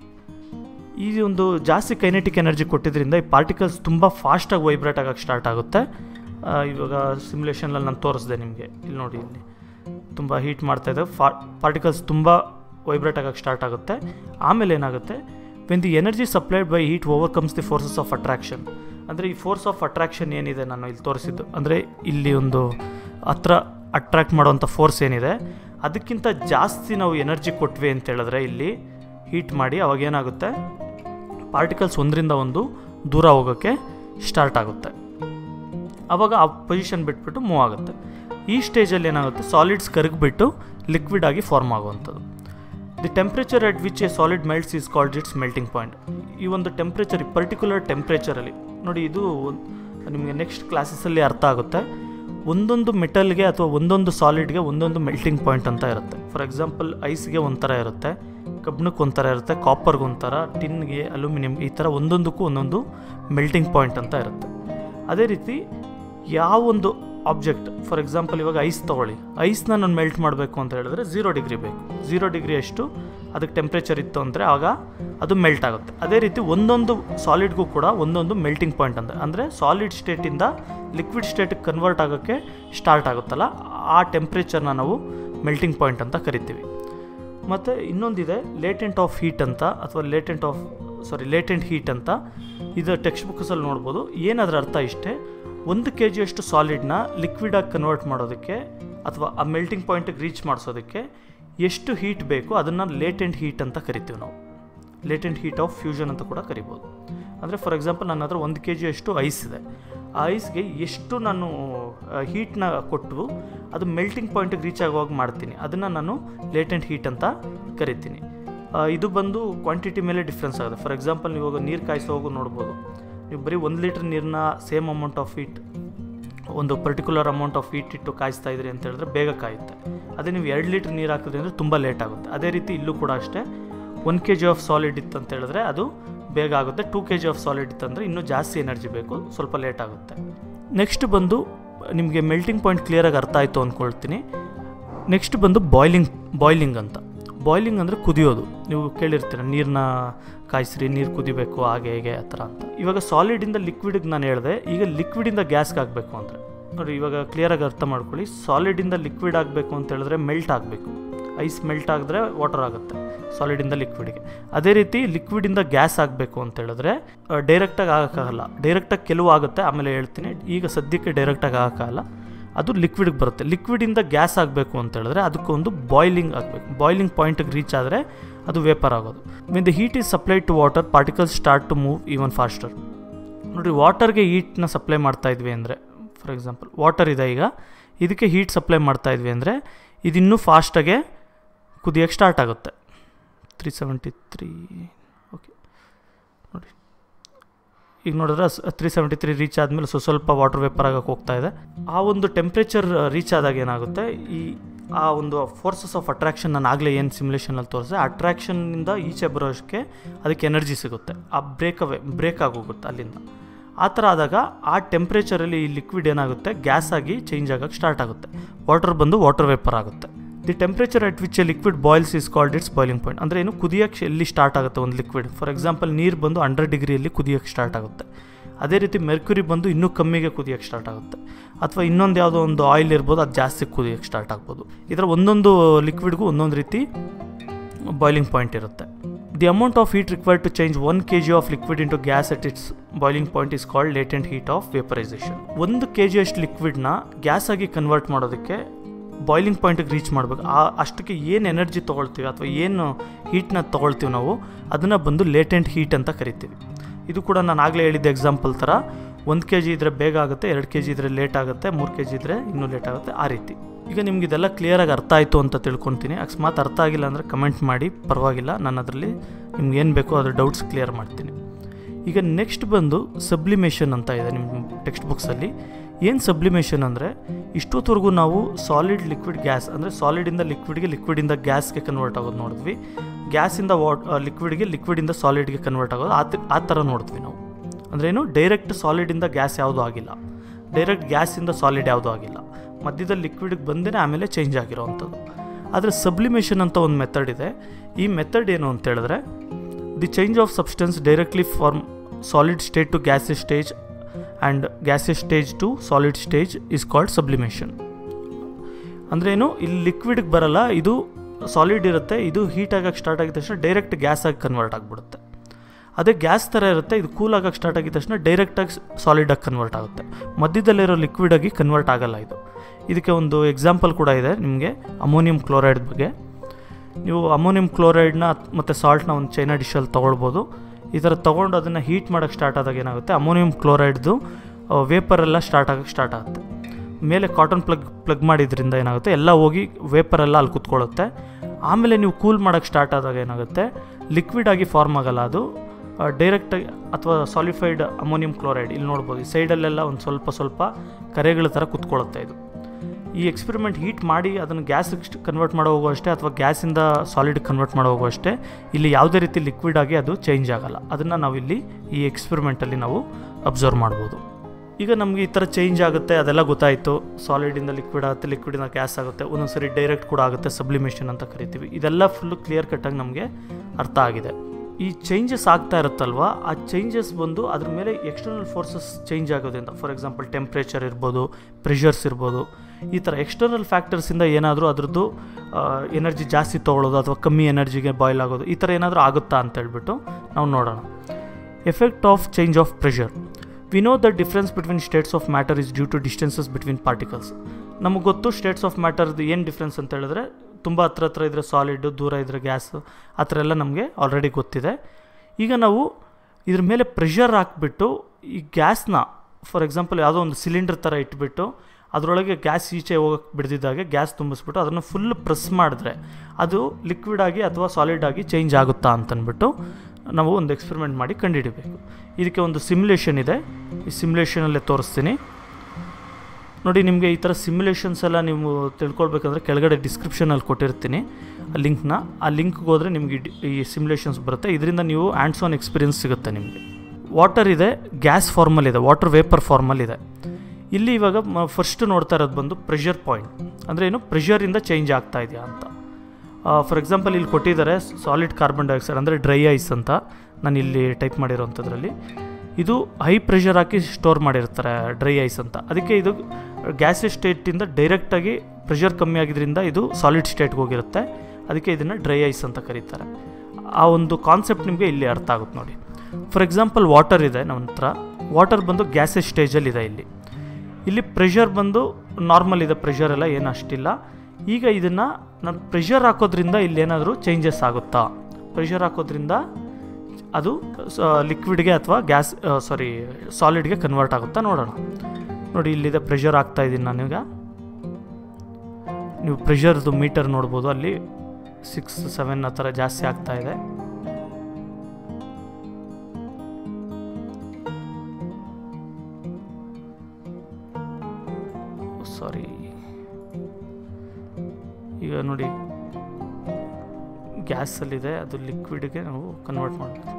ಈ ಒಂದು ಜಾಸ್ತಿ ಕೈನೆಟಿಕ್ ಎನರ್ಜಿ ಕೊಟ್ಟಿದ್ದರಿಂದ ಈ ಪಾರ್ಟಿಕಲ್ಸ್ ತುಂಬ ಫಾಸ್ಟಾಗಿ ವೈಬ್ರೇಟ್ ಆಗೋಕ್ಕೆ ಸ್ಟಾರ್ಟ್ ಆಗುತ್ತೆ ಆ, ಇವಾಗ ಸಿಮ್ಯುಲೇಷನಲ್ಲಿ ನಾನು ತೋರಿಸ್ದೆ ನಿಮಗೆ ಇಲ್ಲಿ ನೋಡಿ ಇಲ್ಲಿ ತುಂಬ ಹೀಟ್ ಮಾಡ್ತಾ ಇದೆ ಫಾ ಪಾರ್ಟಿಕಲ್ಸ್ ತುಂಬ ವೈಬ್ರೇಟ್ ಆಗೋಕ್ಕೆ ಸ್ಟಾರ್ಟ್ ಆಗುತ್ತೆ ಆಮೇಲೆ ಏನಾಗುತ್ತೆ when the energy supplied by heat overcomes the forces of attraction ಅಂದರೆ ಈ ಫೋರ್ಸ್ ಆಫ್ ಅಟ್ರಾಕ್ಷನ್ ಏನಿದೆ ನಾನು ಇಲ್ಲಿ ತೋರಿಸಿದ್ದು ಅಂದರೆ ಇಲ್ಲಿ ಒಂದು ಹತ್ರ ಅಟ್ರಾಕ್ಟ್ ಮಾಡೋವಂಥ ಫೋರ್ಸ್ ಏನಿದೆ ಅದಕ್ಕಿಂತ ಜಾಸ್ತಿ ನಾವು ಎನರ್ಜಿ ಕೊಟ್ವಿ ಅಂತ ಹೇಳಿದ್ರೆ ಇಲ್ಲಿ ಹೀಟ್ ಮಾಡಿ ಅವಾಗ ಏನಾಗುತ್ತೆ ಪಾರ್ಟಿಕಲ್ಸ್ ಒಂದರಿಂದ ಒಂದು ದೂರ ಹೋಗೋಕ್ಕೆ ಸ್ಟಾರ್ಟ್ ಆಗುತ್ತೆ ಆವಾಗ ಆ ಪೊಸಿಷನ್ ಬಿಟ್ಬಿಟ್ಟು ಮೂವ್ ಆಗುತ್ತೆ ಈ ಸ್ಟೇಜಲ್ಲಿ ಏನಾಗುತ್ತೆ ಸಾಲಿಡ್ಸ್ ಕರಗಿಬಿಟ್ಟು ಲಿಕ್ವಿಡ್ ಆಗಿ ಫಾರ್ಮ್ ಆಗುವಂಥದ್ದು the temperature at which a solid melts is called its melting point ಈ ಒಂದು ಟೆಂಪ್ರೇಚರ್ ಈ ಪರ್ಟಿಕ್ಯುಲರ್ ಟೆಂಪ್ರೇಚರಲ್ಲಿ ನೋಡಿ ಇದು ನಿಮಗೆ ನೆಕ್ಸ್ಟ್ ಕ್ಲಾಸಸಲ್ಲಿ ಅರ್ಥ ಆಗುತ್ತೆ ಒಂದೊಂದು ಮೆಟಲ್ಗೆ ಅಥವಾ ಒಂದೊಂದು ಸಾಲಿಡ್ಗೆ ಒಂದೊಂದು ಮೆಲ್ಟಿಂಗ್ ಪಾಯಿಂಟ್ ಅಂತ ಇರುತ್ತೆ ಫಾರ್ ಎಕ್ಸಾಂಪಲ್ ಐಸ್ಗೆ ಒಂಥರ ಇರುತ್ತೆ ಕಬ್ಬಿಣಕ್ಕೆ ಒಂಥರ ಇರುತ್ತೆ ಕಾಪರ್ಗೆ ಒಂಥರ ಟಿನ್ಗೆ ಅಲ್ಯೂಮಿನಿಯಂ ಈ ಥರ ಒಂದೊಂದಕ್ಕೂ ಒಂದೊಂದು ಮೆಲ್ಟಿಂಗ್ ಪಾಯಿಂಟ್ ಅಂತ ಇರುತ್ತೆ ಅದೇ ರೀತಿ ಯಾವೊಂದು ಆಬ್ಜೆಕ್ಟ್ ಫಾರ್ ಎಕ್ಸಾಂಪಲ್ ಇವಾಗ ಐಸ್ ತೊಗೊಳ್ಳಿ ಐಸ್ನ ನಾನು ಮೆಲ್ಟ್ ಮಾಡಬೇಕು ಅಂತ ಹೇಳಿದ್ರೆ ಝೀರೋ ಡಿಗ್ರಿ ಬೇಕು ಝೀರೋ ಡಿಗ್ರಿ ಎಷ್ಟು ಅದಕ್ಕೆ ಟೆಂಪ್ರೇಚರ್ ಇತ್ತು ಅಂದರೆ ಆಗ ಅದು ಮೆಲ್ಟ್ ಆಗುತ್ತೆ ಅದೇ ರೀತಿ ಒಂದೊಂದು ಸಾಲಿಡ್ಗೂ ಕೂಡ ಒಂದೊಂದು ಮೆಲ್ಟಿಂಗ್ ಪಾಯಿಂಟ್ ಅಂತ ಅಂದರೆ ಸಾಲಿಡ್ ಸ್ಟೇಟಿಂದ ಲಿಕ್ವಿಡ್ ಸ್ಟೇಟಿಗೆ ಕನ್ವರ್ಟ್ ಆಗೋಕ್ಕೆ ಸ್ಟಾರ್ಟ್ ಆಗುತ್ತಲ್ಲ ಆ ಟೆಂಪ್ರೇಚರ್ನ ನಾವು ಮೆಲ್ಟಿಂಗ್ ಪಾಯಿಂಟ್ ಅಂತ ಕರಿತೀವಿ ಮತ್ತು ಇನ್ನೊಂದಿದೆ ಲೇಟೆಂಟ್ ಆಫ್ ಹೀಟ್ ಅಂತ ಅಥವಾ latent of sorry latent heat ಅಂತ ಇದು ಟೆಕ್ಸ್ಟ್ ಬುಕ್ಸಲ್ಲಿ ನೋಡ್ಬೋದು ಏನದ್ರ ಅರ್ಥ ಇಷ್ಟೇ ಒಂದು ಕೆ ಜಿಯಷ್ಟು ಸಾಲಿಡ್ನ ಲಿಕ್ವಿಡಾಗಿ ಕನ್ವರ್ಟ್ ಮಾಡೋದಕ್ಕೆ ಅಥವಾ ಆ ಮೆಲ್ಟಿಂಗ್ ಪಾಯಿಂಟಿಗೆ ರೀಚ್ ಮಾಡಿಸೋದಕ್ಕೆ ಎಷ್ಟು ಹೀಟ್ ಬೇಕು ಅದನ್ನು ಲೇಟೆಂಟ್ ಹೀಟ್ ಅಂತ ಕರಿತೀವಿ ನಾವು ಲೇಟೆಂಟ್ ಹೀಟ್ ಆಫ್ ಫ್ಯೂಷನ್ ಅಂತ ಕೂಡ ಕರಿಬೋದು ಅಂದರೆ ಫಾರ್ ಎಕ್ಸಾಂಪಲ್ ನನ್ನ ಹತ್ರ ಒಂದು ಕೆ ಜಿಯಷ್ಟು ಐಸ್ ಇದೆ ಆ ಐಸ್ಗೆ ಎಷ್ಟು ನಾನು ಹೀಟ್ನ ಕೊಟ್ಟು ಅದು ಮೆಲ್ಟಿಂಗ್ ಪಾಯಿಂಟಿಗೆ ರೀಚ್ ಆಗುವಾಗ ಮಾಡ್ತೀನಿ ಅದನ್ನು ನಾನು ಲೇಟೆಂಟ್ ಹೀಟ್ ಅಂತ ಕರಿತೀನಿ ಆ, ಇದು ಬಂದು ಕ್ವಾಂಟಿಟಿ ಮೇಲೆ ಡಿಫ್ರೆನ್ಸ್ ಆಗುತ್ತೆ ಫಾರ್ ಎಕ್ಸಾಂಪಲ್ ನೀವು ಇವಾಗ ನೀರು ಕಾಯಿಸೋವಾಗ ನೋಡ್ಬೋದು ನೀವು ಬರೀ ಒಂದು ಲೀಟ್ರ್ ನೀರನ್ನ ಸೇಮ್ ಅಮೌಂಟ್ ಆಫ್ ಹೀಟ್ ಒಂದು ಪರ್ಟಿಕ್ಯುಲರ್ ಅಮೌಂಟ್ ಆಫ್ ಹೀಟ್ ಇಟ್ಟು ಕಾಯಿಸ್ತಾ ಇದ್ರಿ ಅಂತ ಹೇಳಿದ್ರೆ ಬೇಗ ಕಾಯುತ್ತೆ ಅದೇ ನೀವು ಎರಡು ಲೀಟ್ರ್ ನೀರು ಹಾಕಿದ್ರಿ ಅಂದರೆ ತುಂಬ ಲೇಟ್ ಆಗುತ್ತೆ ಅದೇ ರೀತಿ ಇಲ್ಲೂ ಕೂಡ ಅಷ್ಟೇ one K G of solid ಇತ್ತು ಅಂತ ಹೇಳಿದ್ರೆ ಅದು ಬೇಗ ಆಗುತ್ತೆ two K G of solid ಇತ್ತಂದರೆ ಇನ್ನೂ ಜಾಸ್ತಿ ಎನರ್ಜಿ ಬೇಕು ಸ್ವಲ್ಪ ಲೇಟ್ ಆಗುತ್ತೆ ನೆಕ್ಸ್ಟ್ ಬಂದು ನಿಮಗೆ ಮೆಲ್ಟಿಂಗ್ ಪಾಯಿಂಟ್ ಕ್ಲಿಯರಾಗಿ ಅರ್ಥ ಆಯಿತು ಅಂದ್ಕೊಳ್ತೀನಿ ನೆಕ್ಸ್ಟ್ ಬಂದು ಬಾಯ್ಲಿಂಗ್ ಬಾಯ್ಲಿಂಗ್ ಅಂತ ಬಾಯ್ಲಿಂಗ್ ಅಂದರೆ ಕುದಿಯೋದು ನೀವು ಕೇಳಿರ್ತೀರ ನೀರನ್ನ ಕಾಯಿಸ್ರಿ ನೀರು ಕುದಿಬೇಕು ಹಾಗೆ ಹೇಗೆ ಆ ಥರ ಅಂತ ಇವಾಗ ಸಾಲಿಡಿಂದ ಲಿಕ್ವಿಡ್ಗೆ ನಾನು ಹೇಳಿದೆ ಈಗ ಲಿಕ್ವಿಡಿಂದ ಗ್ಯಾಸ್ಗೆ ಆಗಬೇಕು ಅಂದರೆ ನೋಡಿ ಇವಾಗ ಕ್ಲಿಯರಾಗಿ ಅರ್ಥ ಮಾಡ್ಕೊಳ್ಳಿ ಸಾಲಿಡಿಂದ ಲಿಕ್ವಿಡ್ ಆಗಬೇಕು ಅಂತ ಹೇಳಿದ್ರೆ ಮೆಲ್ಟ್ ಆಗಬೇಕು ಐಸ್ ಮೆಲ್ಟ್ ಆಗಿದ್ರೆ ವಾಟರ್ ಆಗುತ್ತೆ ಸಾಲಿಡಿಂದ ಲಿಕ್ವಿಡ್ಗೆ ಅದೇ ರೀತಿ ಲಿಕ್ವಿಡಿಂದ ಗ್ಯಾಸ್ ಆಗಬೇಕು ಅಂತ ಹೇಳಿದ್ರೆ ಡೈರೆಕ್ಟಾಗಿ ಆಗೋಕ್ಕಾಗಲ್ಲ ಡೈರೆಕ್ಟಾಗಿ ಕೆಲವು ಆಗುತ್ತೆ ಆಮೇಲೆ ಹೇಳ್ತೀನಿ ಈಗ ಸದ್ಯಕ್ಕೆ ಡೈರೆಕ್ಟಾಗಿ ಆಗೋಕ್ಕಾಗಲ್ಲ ಅದು ಲಿಕ್ವಿಡ್ಗೆ ಬರುತ್ತೆ ಲಿಕ್ವಿಡಿಂದ ಗ್ಯಾಸ್ ಆಗಬೇಕು ಅಂತ ಹೇಳಿದ್ರೆ ಅದಕ್ಕೊಂದು ಬಾಯ್ಲಿಂಗ್ ಆಗಬೇಕು ಬಾಯ್ಲಿಂಗ್ ಪಾಯಿಂಟಿಗೆ ರೀಚ್ ಆದರೆ ಅದು ವೇಪರ್ ಆಗೋದು when the heat is supply to water particles start to move even faster ನೋಡಿ ವಾಟರ್ಗೆ ಹೀಟ್ನ ಸಪ್ಲೈ ಮಾಡ್ತಾ ಇದ್ವಿ ಅಂದರೆ ಫಾರ್ ಎಕ್ಸಾಂಪಲ್ ವಾಟರ್ ಇದೆ ಈಗ ಇದಕ್ಕೆ ಹೀಟ್ ಸಪ್ಲೈ ಮಾಡ್ತಾ ಇದ್ವಿ ಅಂದರೆ ಇದಿನ್ನೂ ಫಾಸ್ಟಾಗೆ ಕುದಿಯೋಕ್ಕೆ ಸ್ಟಾರ್ಟ್ ಆಗುತ್ತೆ ತ್ರೀ ಸೆವೆಂಟಿ ತ್ರೀ ಓಕೆ ನೋಡಿ ಈಗ ನೋಡಿದ್ರೆ ತ್ರೀ ಸೆವೆಂಟಿ ತ್ರೀ ರೀಚ್ ಆದಮೇಲೆ ಸ್ವಲ್ಪ ಸ್ವಲ್ಪ ವಾಟರ್ ವೇಪರ್ ಆಗಕ್ಕೆ ಹೋಗ್ತಾ ಇದೆ ಆ ಒಂದು ಟೆಂಪ್ರೇಚರ್ ರೀಚ್ ಆದಾಗ ಏನಾಗುತ್ತೆ ಈ ಆ ಒಂದು ಫೋರ್ಸಸ್ ಆಫ್ ಅಟ್ರಾಕ್ಷನ್ ನಾನು ಆಗಲೇ ಏನು ಸಿಮ್ಯುಲೇಷನಲ್ಲಿ ತೋರಿಸಿದೆ ಅಟ್ರಾಕ್ಷನ್ನಿಂದ ಈಚೆ ಬರೋಷ್ಟಕ್ಕೆ ಅದಕ್ಕೆ ಎನರ್ಜಿ ಸಿಗುತ್ತೆ ಆ ಬ್ರೇಕ್ ಅವೇ ಬ್ರೇಕ್ ಆಗೋಗುತ್ತೆ ಅಲ್ಲಿಂದ ಆ ಥರ ಆದಾಗ ಆ ಟೆಂಪ್ರೇಚರಲ್ಲಿ ಈ ಲಿಕ್ವಿಡ್ ಏನಾಗುತ್ತೆ ಗ್ಯಾಸ್ ಆಗಿ ಚೇಂಜ್ ಆಗೋಕ್ಕೆ ಸ್ಟಾರ್ಟ್ ಆಗುತ್ತೆ ವಾಟರ್ ಬಂದು ವಾಟರ್ ವೇಪರ್ ಆಗುತ್ತೆ the temperature at which a liquid boils is called its boiling point ಅಂದರೆ ಏನು ಕುದಿಯೋಕ್ಕೆ ಎಲ್ಲಿ ಸ್ಟಾರ್ಟ್ ಆಗುತ್ತೆ ಒಂದು ಲಿಕ್ವಿಡ್ ಫಾರ್ ಎಕ್ಸಾಂಪಲ್ ನೀರು ಬಂದು ಹಂಡ್ರೆಡ್ ಡಿಗ್ರಿಯಲ್ಲಿ ಕುದಿಯೋಕ್ಕೆ ಸ್ಟಾರ್ಟ್ ಆಗುತ್ತೆ ಅದೇ ರೀತಿ ಮೆರ್ಕ್ಯುರಿ ಬಂದು ಇನ್ನೂ ಕಮ್ಮಿಗೆ ಕುದಿಯೋಕ್ಕೆ ಸ್ಟಾರ್ಟ್ ಆಗುತ್ತೆ ಅಥವಾ ಇನ್ನೊಂದು ಯಾವುದೋ ಒಂದು ಆಯಿಲ್ ಇರ್ಬೋದು ಅದು ಜಾಸ್ತಿ ಕುದಿಯೋಕ್ಕೆ ಸ್ಟಾರ್ಟ್ ಆಗ್ಬೋದು ಇದರ ಒಂದೊಂದು ಲಿಕ್ವಿಡ್ಗೂ ಒಂದೊಂದು ರೀತಿ ಬಾಯ್ಲಿಂಗ್ ಪಾಯಿಂಟ್ ಇರುತ್ತೆ the amount of heat required to change one K G of liquid into gas at its boiling point is called latent heat of vaporisation ಒಂದು ಕೆ ಜಿ ಅಷ್ಟು ಲಿಕ್ವಿಡ್ನ ಗ್ಯಾಸ್ ಆಗಿ ಕನ್ವರ್ಟ್ ಮಾಡೋದಕ್ಕೆ ಬಾಯ್ಲಿಂಗ್ ಪಾಯಿಂಟಿಗೆ reach ಮಾಡಬೇಕು ಆ ಅಷ್ಟಕ್ಕೆ ಏನು ಎನರ್ಜಿ ತೊಗೊಳ್ತೀವಿ ಅಥವಾ ಏನು ಹೀಟ್ನ ತೊಗೊಳ್ತೀವಿ ನಾವು ಅದನ್ನು ಬಂದು ಲೇಟೆಂಟ್ ಹೀಟ್ ಅಂತ ಕರಿತೀವಿ ಇದು ಕೂಡ ನಾನು ಆಗಲೇ ಹೇಳಿದ್ದ ಎಕ್ಸಾಂಪಲ್ ಥರ ಒಂದು ಕೆ ಜಿ ಇದ್ದರೆ ಬೇಗ ಆಗುತ್ತೆ ಎರಡು ಕೆ ಜಿ ಇದ್ದರೆ ಲೇಟ್ ಆಗುತ್ತೆ ಮೂರು ಕೆ ಜಿ ಇದ್ದರೆ ಇನ್ನೂ ಲೇಟ್ ಆಗುತ್ತೆ ಆ ರೀತಿ ಈಗ ನಿಮ್ಗೆ ಇದೆಲ್ಲ ಕ್ಲಿಯರಾಗಿ ಅರ್ಥ ಆಯಿತು ಅಂತ ತಿಳ್ಕೊತೀನಿ ಅಕಸ್ಮಾತ್ ಅರ್ಥ ಆಗಿಲ್ಲ ಅಂದರೆ ಕಮೆಂಟ್ ಮಾಡಿ ಪರವಾಗಿಲ್ಲ ನಾನು ಅದರಲ್ಲಿ ನಿಮ್ಗೆ ಏನು ಬೇಕೋ ಅದ್ರ ಡೌಟ್ಸ್ ಕ್ಲಿಯರ್ ಮಾಡ್ತೀನಿ ಈಗ ನೆಕ್ಸ್ಟ್ ಬಂದು ಸಬ್ಲಿಮೇಷನ್ ಅಂತ ಇದೆ ನಿಮ್ಮ ಟೆಕ್ಸ್ಟ್ ಬುಕ್ಸಲ್ಲಿ ಏನು ಸಬ್ಲಿಮೇಷನ್ ಅಂದರೆ ಇಷ್ಟೊತ್ತವರೆಗೂ ನಾವು ಸಾಲಿಡ್ ಲಿಕ್ವಿಡ್ ಗ್ಯಾಸ್ ಅಂದರೆ ಸಾಲಿಡಿಂದ ಲಿಕ್ವಿಡ್ಗೆ ಲಿಕ್ವಿಡಿಂದ ಗ್ಯಾಸ್ಗೆ ಕನ್ವರ್ಟ್ ಆಗೋದು ನೋಡಿದ್ವಿ ಗ್ಯಾಸಿಂದ ವಾಟ್ ಲಿಕ್ವಿಡ್ಗೆ ಲಿಕ್ವಿಡಿಂದ ಸಾಲಿಡ್ಗೆ ಕನ್ವರ್ಟ್ ಆಗೋದು ಆ ತ- ಆ ಥರ ನೋಡಿದ್ವಿ ನಾವು ಅಂದ್ರೇನು ಡೈರೆಕ್ಟ್ ಸಾಲಿಡಿಂದ ಗ್ಯಾಸ್ ಯಾವುದೂ ಆಗಿಲ್ಲ ಡೈರೆಕ್ಟ್ ಗ್ಯಾಸಿಂದ ಸಾಲಿಡ್ ಯಾವುದೂ ಆಗಿಲ್ಲ ಮಧ್ಯದಲ್ಲಿ ಲಿಕ್ವಿಡ್ಗೆ ಬಂದೇ ಆಮೇಲೆ ಚೇಂಜ್ ಆಗಿರೋವಂಥದ್ದು ಆದರೆ ಸಬ್ಲಿಮೇಷನ್ ಅಂತ ಒಂದು ಮೆಥಡ್ ಇದೆ ಈ ಮೆಥಡ್ ಏನು ಅಂತ ಹೇಳಿದ್ರೆ the change of substance directly form solid state to gaseous stage and gaseous stage to solid stage is called sublimation ಅಂದ್ರೆ ಏನು ಇಲ್ಲಿ ಲಿಕ್ವಿಡ್ಗೆ ಬರಲ್ಲ ಇದು ಸಾಲಿಡ್ ಇರುತ್ತೆ ಇದು ಹೀಟ್ ಆಗಕ್ಕೆ ಸ್ಟಾರ್ಟ್ ಆಗಿದ ತಕ್ಷಣ ಡೈರೆಕ್ಟ್ ಗ್ಯಾಸ್ ಆಗಿ ಕನ್ವರ್ಟ್ ಆಗಿಬಿಡುತ್ತೆ ಅದೇ ಗ್ಯಾಸ್ ಥರ ಇರುತ್ತೆ ಇದು ಕೂಲ್ ಆಗಕ್ಕೆ ಸ್ಟಾರ್ಟ್ ಆಗಿದ ತಕ್ಷಣ ಡೈರೆಕ್ಟಾಗಿ ಸಾಲಿಡಾಗಿ ಕನ್ವರ್ಟ್ ಆಗುತ್ತೆ ಮಧ್ಯದಲ್ಲಿರೋ ಲಿಕ್ವಿಡ್ ಆಗಿ ಕನ್ವರ್ಟ್ ಆಗಲ್ಲ ಇದು ಇದಕ್ಕೆ ಒಂದು ಎಕ್ಸಾಂಪಲ್ ಕೂಡ ಇದೆ ನಿಮಗೆ ಅಮೋನಿಯಂ ಕ್ಲೋರೈಡ್ ಬಗ್ಗೆ ನೀವು ಅಮೋನಿಯಂ ಕ್ಲೋರೈಡ್ನ ಮತ್ತು ಸಾಲ್ಟ್ನ ಒಂದು ಚೈನಾ ಡಿಶಲ್ಲಿ ತೊಗೊಳ್ಬೋದು ಈ ಥರ ತೊಗೊಂಡು ಅದನ್ನು ಹೀಟ್ ಮಾಡೋಕ್ಕೆ ಸ್ಟಾರ್ಟ್ ಆದಾಗ ಏನಾಗುತ್ತೆ ಅಮೋನಿಯಂ ಕ್ಲೋರೈಡ್ದು ವೇಪರ್ ಎಲ್ಲ ಸ್ಟಾರ್ಟ್ ಆಗೋಕ್ಕೆ ಸ್ಟಾರ್ಟ್ ಆಗುತ್ತೆ ಮೇಲೆ ಕಾಟನ್ ಪ್ಲಗ್ ಪ್ಲಗ್ ಮಾಡಿದ್ರಿಂದ ಏನಾಗುತ್ತೆ ಎಲ್ಲ ಹೋಗಿ ವೇಪರ್ ಎಲ್ಲ ಅಲ್ಲಿ ಕುತ್ಕೊಳ್ಳುತ್ತೆ ಆಮೇಲೆ ನೀವು ಕೂಲ್ ಮಾಡೋಕ್ಕೆ ಸ್ಟಾರ್ಟ್ ಆದಾಗ ಏನಾಗುತ್ತೆ ಲಿಕ್ವಿಡ್ ಆಗಿ ಫಾರ್ಮ್ ಆಗಲ್ಲ ಅದು ಡೈರೆಕ್ಟಾಗಿ ಅಥವಾ ಸಾಲಿಫೈಡ್ ಅಮೋನಿಯಂ ಕ್ಲೋರೈಡ್ ಇಲ್ಲಿ ನೋಡ್ಬೋದು ಈ ಸೈಡಲ್ಲೆಲ್ಲ ಒಂದು ಸ್ವಲ್ಪ ಸ್ವಲ್ಪ ಕರೆಗಳ ಥರ ಕುತ್ಕೊಳ್ಳುತ್ತೆ ಇದು ಈ ಎಕ್ಸ್ಪೆರಿಮೆಂಟ್ ಹೀಟ್ ಮಾಡಿ ಅದನ್ನು ಗ್ಯಾಸಿಗೆ ಕನ್ವರ್ಟ್ ಮಾಡೋ ಹೋಗೋ ಅಷ್ಟೇ ಅಥವಾ ಗ್ಯಾಸಿಂದ ಸಾಲಿಡ್ ಕನ್ವರ್ಟ್ ಮಾಡೋ ಹೋಗೋ ಅಷ್ಟೇ ಇಲ್ಲಿ ಯಾವುದೇ ರೀತಿ ಲಿಕ್ವಿಡ್ ಆಗಿ ಅದು ಚೇಂಜ್ ಆಗಲ್ಲ ಅದನ್ನು ನಾವಿಲ್ಲಿ ಈ ಎಕ್ಸ್ಪೆರಿಮೆಂಟಲ್ಲಿ ನಾವು ಅಬ್ಸರ್ವ್ ಮಾಡ್ಬೋದು ಈಗ ನಮಗೆ ಈ ಥರ ಚೇಂಜ್ ಆಗುತ್ತೆ ಅದೆಲ್ಲ ಗೊತ್ತಾಯಿತು ಸಾಲಿಡಿಂದ ಲಿಕ್ವಿಡ್ ಆಗುತ್ತೆ ಲಿಕ್ವಿಡಿಂದ ಗ್ಯಾಸ್ ಆಗುತ್ತೆ ಒಂದೊಂದು ಸರಿ ಡೈರೆಕ್ಟ್ ಕೂಡ ಆಗುತ್ತೆ ಸಬ್ಲಿಮೇಷನ್ ಅಂತ ಕರಿತೀವಿ ಇದೆಲ್ಲ ಫುಲ್ಲು ಕ್ಲಿಯರ್ ಕಟ್ಟಾಗಿ ನಮಗೆ ಅರ್ಥ ಆಗಿದೆ ಈ ಚೇಂಜಸ್ ಆಗ್ತಾ ಇರುತ್ತಲ್ವ ಆ ಚೇಂಜಸ್ ಬಂದು ಅದ್ರ ಮೇಲೆ ಎಕ್ಸ್ಟರ್ನಲ್ ಫೋರ್ಸಸ್ ಚೇಂಜ್ ಆಗೋದ್ರಿಂದ ಫಾರ್ ಎಕ್ಸಾಂಪಲ್ ಟೆಂಪ್ರೇಚರ್ ಇರ್ಬೋದು ಪ್ರೆಷರ್ಸ್ ಇರ್ಬೋದು ಈ ಥರ ಎಕ್ಸ್ಟರ್ನಲ್ ಫ್ಯಾಕ್ಟರ್ಸಿಂದ ಏನಾದರೂ ಅದ್ರದ್ದು ಎನರ್ಜಿ ಜಾಸ್ತಿ ತೊಗೊಳ್ಳೋದು ಅಥವಾ ಕಮ್ಮಿ ಎನರ್ಜಿಗೆ ಬಾಯ್ಲ್ ಆಗೋದು ಈ ಥರ ಏನಾದರೂ ಆಗುತ್ತಾ ಅಂತ ಹೇಳ್ಬಿಟ್ಟು ನಾವು ನೋಡೋಣ effect of change of pressure we know the difference between states of matter is due to distances between particles ನಮಗೆ ಗೊತ್ತು ಸ್ಟೇಟ್ಸ್ ಆಫ್ ಮ್ಯಾಟರ್ದು ಏನು ಡಿಫ್ರೆನ್ಸ್ ಅಂತ ಹೇಳಿದ್ರೆ ತುಂಬ ಹತ್ರ ಹತ್ರ ಇದ್ದರೆ ಸಾಲಿಡ್ಡು ದೂರ ಇದ್ದರೆ ಗ್ಯಾಸ್ ಆ ಥರ ಎಲ್ಲ ನಮಗೆ ಆಲ್ರೆಡಿ ಗೊತ್ತಿದೆ ಈಗ ನಾವು ಇದ್ರ ಮೇಲೆ ಪ್ರೆಷರ್ ಹಾಕ್ಬಿಟ್ಟು ಈ ಗ್ಯಾಸ್ನ ಫಾರ್ ಎಕ್ಸಾಂಪಲ್ ಯಾವುದೋ ಒಂದು ಸಿಲಿಂಡರ್ ಥರ ಇಟ್ಬಿಟ್ಟು ಅದರೊಳಗೆ ಗ್ಯಾಸ್ ಈಚೆ ಹೋಗಕ್ಕೆ ಬಿಡ್ದಿದ್ದಾಗೆ ಗ್ಯಾಸ್ ತುಂಬಿಸ್ಬಿಟ್ಟು ಅದನ್ನು ಫುಲ್ ಪ್ರೆಸ್ ಮಾಡಿದ್ರೆ ಅದು ಲಿಕ್ವಿಡ್ ಆಗಿ ಅಥವಾ ಸಾಲಿಡ್ ಆಗಿ ಚೇಂಜ್ ಆಗುತ್ತಾ ಅಂತಂದ್ಬಿಟ್ಟು ನಾವು ಒಂದು ಎಕ್ಸ್ಪೆರಿಮೆಂಟ್ ಮಾಡಿ ಕಂಡುಹಿಡಿಬೇಕು ಇದಕ್ಕೆ ಒಂದು ಸಿಮ್ಯುಲೇಷನ್ ಇದೆ ಈ ಸಿಮ್ಯುಲೇಷನಲ್ಲೇ ತೋರಿಸ್ತೀನಿ ನೋಡಿ ನಿಮಗೆ ಈ ಥರ ಸಿಮ್ಯುಲೇಷನ್ಸ್ ಎಲ್ಲ ನೀವು ತಿಳ್ಕೊಳ್ಬೇಕಂದ್ರೆ ಕೆಳಗಡೆ ಡಿಸ್ಕ್ರಿಪ್ಷನಲ್ಲಿ ಕೊಟ್ಟಿರ್ತೀನಿ ಆ ಲಿಂಕ್ನ ಆ ಲಿಂಕ್ಗೆ ಹೋದರೆ ನಿಮಗೆ ಈ ಡಿ- ಈ ಸಿಮ್ಯುಲೇಷನ್ಸ್ ಬರುತ್ತೆ ಇದರಿಂದ ನೀವು ಆ್ಯಂಡ್ಸ್ ಆನ್ ಎಕ್ಸ್ಪೀರಿಯನ್ಸ್ ಸಿಗುತ್ತೆ ನಿಮಗೆ ವಾಟರ್ ಇದೆ ಗ್ಯಾಸ್ ಫಾರ್ಮಲ್ಲಿದೆ ವಾಟರ್ ವೇಪರ್ ಫಾರ್ಮಲ್ಲಿದೆ ಇಲ್ಲಿ ಇವಾಗ ಫಸ್ಟ್ ನೋಡ್ತಾ ಇರೋದು ಬಂದು ಪ್ರೆಷರ್ ಪಾಯಿಂಟ್ ಅಂದರೆ ಏನು ಪ್ರೆಷರಿಂದ ಚೇಂಜ್ ಆಗ್ತಾ ಇದೆಯಾ ಅಂತ ಫಾರ್ ಎಕ್ಸಾಂಪಲ್ ಇಲ್ಲಿ ಕೊಟ್ಟಿದ್ದಾರೆ ಸಾಲಿಡ್ ಕಾರ್ಬನ್ ಡೈಆಕ್ಸೈಡ್ ಅಂದರೆ ಡ್ರೈ ಐಸ್ ಅಂತ ನಾನು ಇಲ್ಲಿ ಟೈಪ್ ಮಾಡಿರೋವಂಥದ್ರಲ್ಲಿ ಇದು ಹೈ ಪ್ರೆಷರ್ ಹಾಕಿ ಸ್ಟೋರ್ ಮಾಡಿರ್ತಾರೆ ಡ್ರೈ ಐಸ್ ಅಂತ ಅದಕ್ಕೆ ಇದು ಗ್ಯಾಸಿಯಸ್ ಸ್ಟೇಟಿಂದ ಡೈರೆಕ್ಟಾಗಿ ಪ್ರೆಷರ್ ಕಮ್ಮಿ ಆಗಿದ್ರಿಂದ ಇದು ಸಾಲಿಡ್ ಸ್ಟೇಟ್ಗೆ ಹೋಗಿರುತ್ತೆ ಅದಕ್ಕೆ ಇದನ್ನು ಡ್ರೈ ಐಸ್ ಅಂತ ಕರೀತಾರೆ ಆ ಒಂದು ಕಾನ್ಸೆಪ್ಟ್ ನಿಮಗೆ ಇಲ್ಲಿ ಅರ್ಥ ಆಗುತ್ತೆ ನೋಡಿ ಫಾರ್ ಎಕ್ಸಾಂಪಲ್ ವಾಟರ್ ಇದೆ ನಮ್ಮ ಹತ್ರ ವಾಟರ್ ಬಂದು ಗ್ಯಾಸಸ್ ಸ್ಟೇಜಲ್ಲಿ ಇದೆ ಇಲ್ಲಿ ಇಲ್ಲಿ ಪ್ರೆಷರ್ ಬಂದು ನಾರ್ಮಲ್ ಇದೆ ಪ್ರೆಷರ್ ಎಲ್ಲ ಏನು ಅಷ್ಟಿಲ್ಲ ಈಗ ಇದನ್ನು ನಾನು ಪ್ರೆಷರ್ ಹಾಕೋದ್ರಿಂದ ಇಲ್ಲೇನಾದರೂ ಚೇಂಜಸ್ ಆಗುತ್ತಾ ಪ್ರೆಷರ್ ಹಾಕೋದ್ರಿಂದ ಅದು ಲಿಕ್ವಿಡ್ಗೆ ಅಥವಾ ಗ್ಯಾಸ್ ಸಾರಿ ಸಾಲಿಡ್ಗೆ ಕನ್ವರ್ಟ್ ಆಗುತ್ತಾ ನೋಡೋಣ ನೋಡಿ ಇಲ್ಲಿದೆ ಪ್ರೆಷರ್ ಹಾಕ್ತಾ ಇದ್ದೀನಿ ನಾನೀಗ ನೀವು ಪ್ರೆಷರ್ದು ಮೀಟರ್ ನೋಡ್ಬೋದು ಅಲ್ಲಿ ಸಿಕ್ಸ್ ಸೆವೆನ್ ಆ ಥರ ಜಾಸ್ತಿ ಆಗ್ತಾ ಇದೆ ಸಾರಿ ಈಗ ನೋಡಿ ಗ್ಯಾಸಲ್ಲಿದೆ ಅದು ಲಿಕ್ವಿಡ್ಗೆ ನಾವು ಕನ್ವರ್ಟ್ ಮಾಡಬೇಕು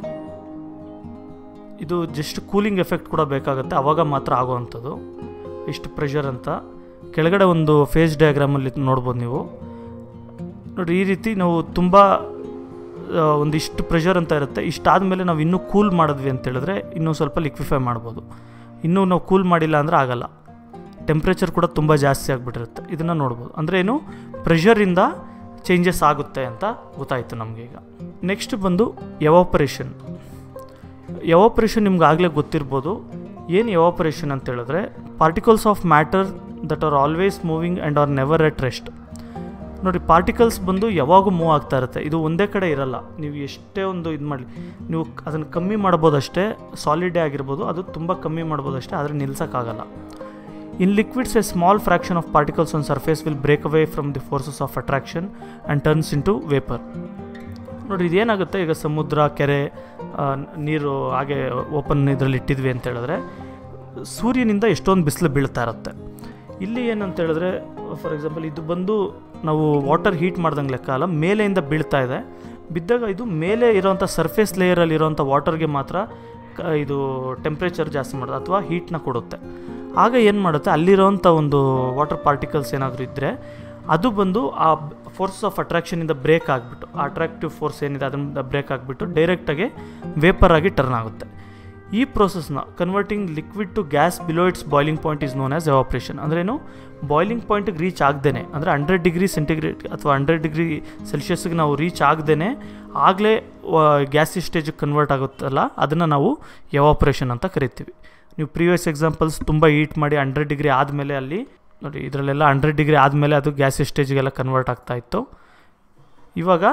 ಇದು ಜಸ್ಟ್ ಕೂಲಿಂಗ್ ಎಫೆಕ್ಟ್ ಕೂಡ ಬೇಕಾಗುತ್ತೆ ಆವಾಗ ಮಾತ್ರ ಆಗೋವಂಥದ್ದು ಇಷ್ಟು ಪ್ರೆಷರ್ ಅಂತ ಕೆಳಗಡೆ ಒಂದು ಫೇಸ್ ಡಯಾಗ್ರಾಮಲ್ಲಿ ನೋಡ್ಬೋದು ನೀವು ನೋಡಿ ಈ ರೀತಿ ನಾವು ತುಂಬ ಆ, ಒಂದಿಷ್ಟು ಪ್ರೆಷರ್ ಅಂತ ಇರುತ್ತೆ ಇಷ್ಟಾದಮೇಲೆ ನಾವು ಇನ್ನೂ ಕೂಲ್ ಮಾಡಿದ್ವಿ ಅಂತ ಹೇಳಿದ್ರೆ ಇನ್ನೂ ಸ್ವಲ್ಪ ಲಿಕ್ವಿಫೈ ಮಾಡ್ಬೋದು ಇನ್ನೂ ನಾವು ಕೂಲ್ ಮಾಡಿಲ್ಲ ಅಂದರೆ ಆಗಲ್ಲ ಟೆಂಪ್ರೇಚರ್ ಕೂಡ ತುಂಬ ಜಾಸ್ತಿ ಆಗಿಬಿಟ್ಟಿರುತ್ತೆ ಇದನ್ನು ನೋಡ್ಬೋದು ಅಂದರೆ ಏನು ಪ್ರೆಷರಿಂದ ಚೇಂಜಸ್ ಆಗುತ್ತೆ ಅಂತ ಗೊತ್ತಾಯಿತು ನಮಗೆ ಈಗ ನೆಕ್ಸ್ಟ್ ಬಂದು ಎವಾಪರೇಷನ್ ಎವಾಪರೇಷನ್ ನಿಮ್ಗೆ ಆಗಲೇ ಗೊತ್ತಿರ್ಬೋದು ಏನು ಎವಾಪರೇಷನ್ ಅಂತ ಹೇಳಿದ್ರೆ particles of matter that are always moving and are never at rest ನೋಡಿ ಪಾರ್ಟಿಕಲ್ಸ್ ಬಂದು ಯಾವಾಗೂ ಮೂವ್ ಆಗ್ತಾ ಇರುತ್ತೆ ಇದು ಒಂದೇ ಕಡೆ ಇರಲ್ಲ ನೀವು ಎಷ್ಟೇ ಒಂದು ಇದು ಮಾಡಲಿ ನೀವು ಅದನ್ನು ಕಮ್ಮಿ ಮಾಡ್ಬೋದಷ್ಟೇ ಸಾಲಿಡೇ ಆಗಿರ್ಬೋದು ಅದು ತುಂಬ ಕಮ್ಮಿ ಮಾಡ್ಬೋದಷ್ಟೇ ಆದರೆ ನಿಲ್ಸೋಕ್ಕಾಗಲ್ಲ in liquids a small fraction of particles on surface will break away from the forces of attraction and turns into vapour ನೋಡಿ ಇದೇನಾಗುತ್ತೆ ಈಗ ಸಮುದ್ರ ಕೆರೆ ಆ, ನೀರು ಹಾಗೆ ಓಪನ್ ಇದರಲ್ಲಿ ಇಟ್ಟಿದ್ವಿ ಅಂತ ಹೇಳಿದ್ರೆ ಸೂರ್ಯನಿಂದ ಎಷ್ಟೊಂದು ಬಿಸಿಲು ಬೀಳ್ತಾ ಇರುತ್ತೆ ಇಲ್ಲಿ ಏನಂತ ಹೇಳಿದ್ರೆ ಫಾರ್ ಎಕ್ಸಾಂಪಲ್ ಇದು ಬಂದು ನಾವು ವಾಟರ್ ಹೀಟ್ ಮಾಡ್ದಂಗೆ ಲೆಕ್ಕ ಅಲ್ಲ ಮೇಲೆಯಿಂದ ಬೀಳ್ತಾ ಇದೆ ಬಿದ್ದಾಗ ಇದು ಮೇಲೆ ಇರೋವಂಥ ಸರ್ಫೇಸ್ ಲೇಯರಲ್ಲಿ ಇರೋವಂಥ ವಾಟರ್ಗೆ ಮಾತ್ರ ಕ- ಇದು ಟೆಂಪ್ರೇಚರ್ ಜಾಸ್ತಿ ಮಾಡೋದು ಅಥವಾ ಹೀಟ್ನ ಕೊಡುತ್ತೆ ಆಗ ಏನು ಮಾಡುತ್ತೆ ಅಲ್ಲಿರೋವಂಥ ಒಂದು ವಾಟರ್ ಪಾರ್ಟಿಕಲ್ಸ್ ಏನಾದರೂ ಇದ್ದರೆ ಅದು ಬಂದು ಆ ಫೋರ್ಸ್ ಆಫ್ ಅಟ್ರಾಕ್ಷನಿಂದ ಬ್ರೇಕ್ ಆಗಿಬಿಟ್ಟು ಆ ಅಟ್ರಾಕ್ಟಿವ್ ಫೋರ್ಸ್ ಏನಿದೆ ಅದರಿಂದ ಬ್ರೇಕ್ ಆಗಿಬಿಟ್ಟು ಡೈರೆಕ್ಟಾಗಿ ವೇಪರ್ ಆಗಿ ಟರ್ನ್ ಆಗುತ್ತೆ ಈ ಪ್ರೋಸೆಸ್ನ converting liquid to gas below its boiling point is known as evaporation ಅಂದ್ರೇನು ಬಾಯ್ಲಿಂಗ್ ಪಾಯಿಂಟಿಗೆ ರೀಚ್ ಆಗದೇನೆ ಅಂದರೆ ಹಂಡ್ರೆಡ್ ಡಿಗ್ರಿ ಸೆಂಟಿಗ್ರೇಡ್ ಅಥವಾ ಹಂಡ್ರೆಡ್ ಡಿಗ್ರಿ ಸೆಲ್ಸಿಯಸ್ಗೆ ನಾವು ರೀಚ್ ಆಗದೇನೆ ಆಗಲೇ ಗ್ಯಾಸಿ ಸ್ಟೇಜಿಗೆ ಕನ್ವರ್ಟ್ ಆಗುತ್ತಲ್ಲ ಅದನ್ನು ನಾವು ಎವಾಪ್ರೇಷನ್ ಅಂತ ಕರಿತೀವಿ ನೀವು ಪ್ರೀವಿಯಸ್ ಎಕ್ಸಾಂಪಲ್ಸ್ ತುಂಬ ಹೀಟ್ ಮಾಡಿ ಹಂಡ್ರೆಡ್ ಡಿಗ್ರಿ ಆದಮೇಲೆ ಅಲ್ಲಿ ನೋಡಿ ಇದರಲ್ಲೆಲ್ಲ ಹಂಡ್ರೆಡ್ ಡಿಗ್ರಿ ಆದಮೇಲೆ ಅದು ಗ್ಯಾಸ್ ಸ್ಟೇಜ್ಗೆಲ್ಲ ಕನ್ವರ್ಟ್ ಆಗ್ತಾ ಇತ್ತು ಇವಾಗ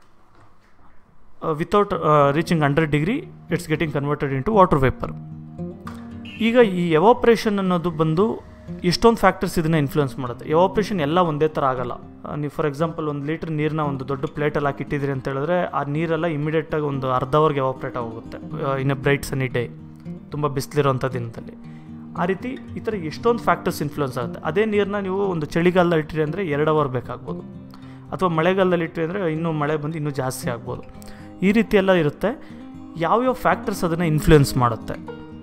without reaching hundred degree it's getting converted into water vapour ಈಗ ಈ ಎವಾಪ್ರೇಷನ್ ಅನ್ನೋದು ಬಂದು ಎಷ್ಟೊಂದು ಫ್ಯಾಕ್ಟರ್ಸ್ ಇದನ್ನ ಇನ್ಫ್ಲುಯೆನ್ಸ್ ಮಾಡುತ್ತೆ ಎವಾಪ್ರೇಷನ್ ಎಲ್ಲ ಒಂದೇ ಥರ ಆಗಲ್ಲ ಆ, ನೀವು ಫಾರ್ ಎಕ್ಸಾಂಪಲ್ ಒಂದು ಲೀಟ್ರ್ ನೀರನ್ನ ಒಂದು ದೊಡ್ಡ ಪ್ಲೇಟಲ್ಲಿ ಹಾಕಿ ಇಟ್ಟಿದ್ದೀರಿ ಅಂತ ಹೇಳಿದ್ರೆ ಆ ನೀರೆಲ್ಲ ಇಮಿಡಿಯೇಟಾಗಿ ಒಂದು ಅರ್ಧ ಅವರ್ಗೆ ಎವಾಪ್ರೇಟ್ ಆಗೋಗುತ್ತೆ in a bright sunny day ತುಂಬ ಬಿಸಿಲಿರೋಂಥ ದಿನದಲ್ಲಿ ಆ ರೀತಿ ಈ ಥರ ಎಷ್ಟೊಂದು ಫ್ಯಾಕ್ಟರ್ಸ್ ಇನ್ಫ್ಲುಯೆನ್ಸ್ ಆಗುತ್ತೆ ಅದೇ ನೀರನ್ನ ನೀವು ಒಂದು ಚಳಿಗಾಲದಲ್ಲಿ ಇಟ್ಟಿರಿ ಅಂದರೆ ಎರಡು ಅವರ್ ಬೇಕಾಗ್ಬೋದು ಅಥವಾ ಮಳೆಗಾಲದಲ್ಲಿ ಇಟ್ಟಿರಿ ಅಂದರೆ ಇನ್ನೂ ಮಳೆ ಬಂದು ಇನ್ನೂ ಜಾಸ್ತಿ ಆಗ್ಬೋದು ಈ ರೀತಿ ಎಲ್ಲ ಇರುತ್ತೆ ಯಾವ್ಯಾವ ಫ್ಯಾಕ್ಟರ್ಸ್ ಅದನ್ನು ಇನ್ಫ್ಲುಯೆನ್ಸ್ ಮಾಡುತ್ತೆ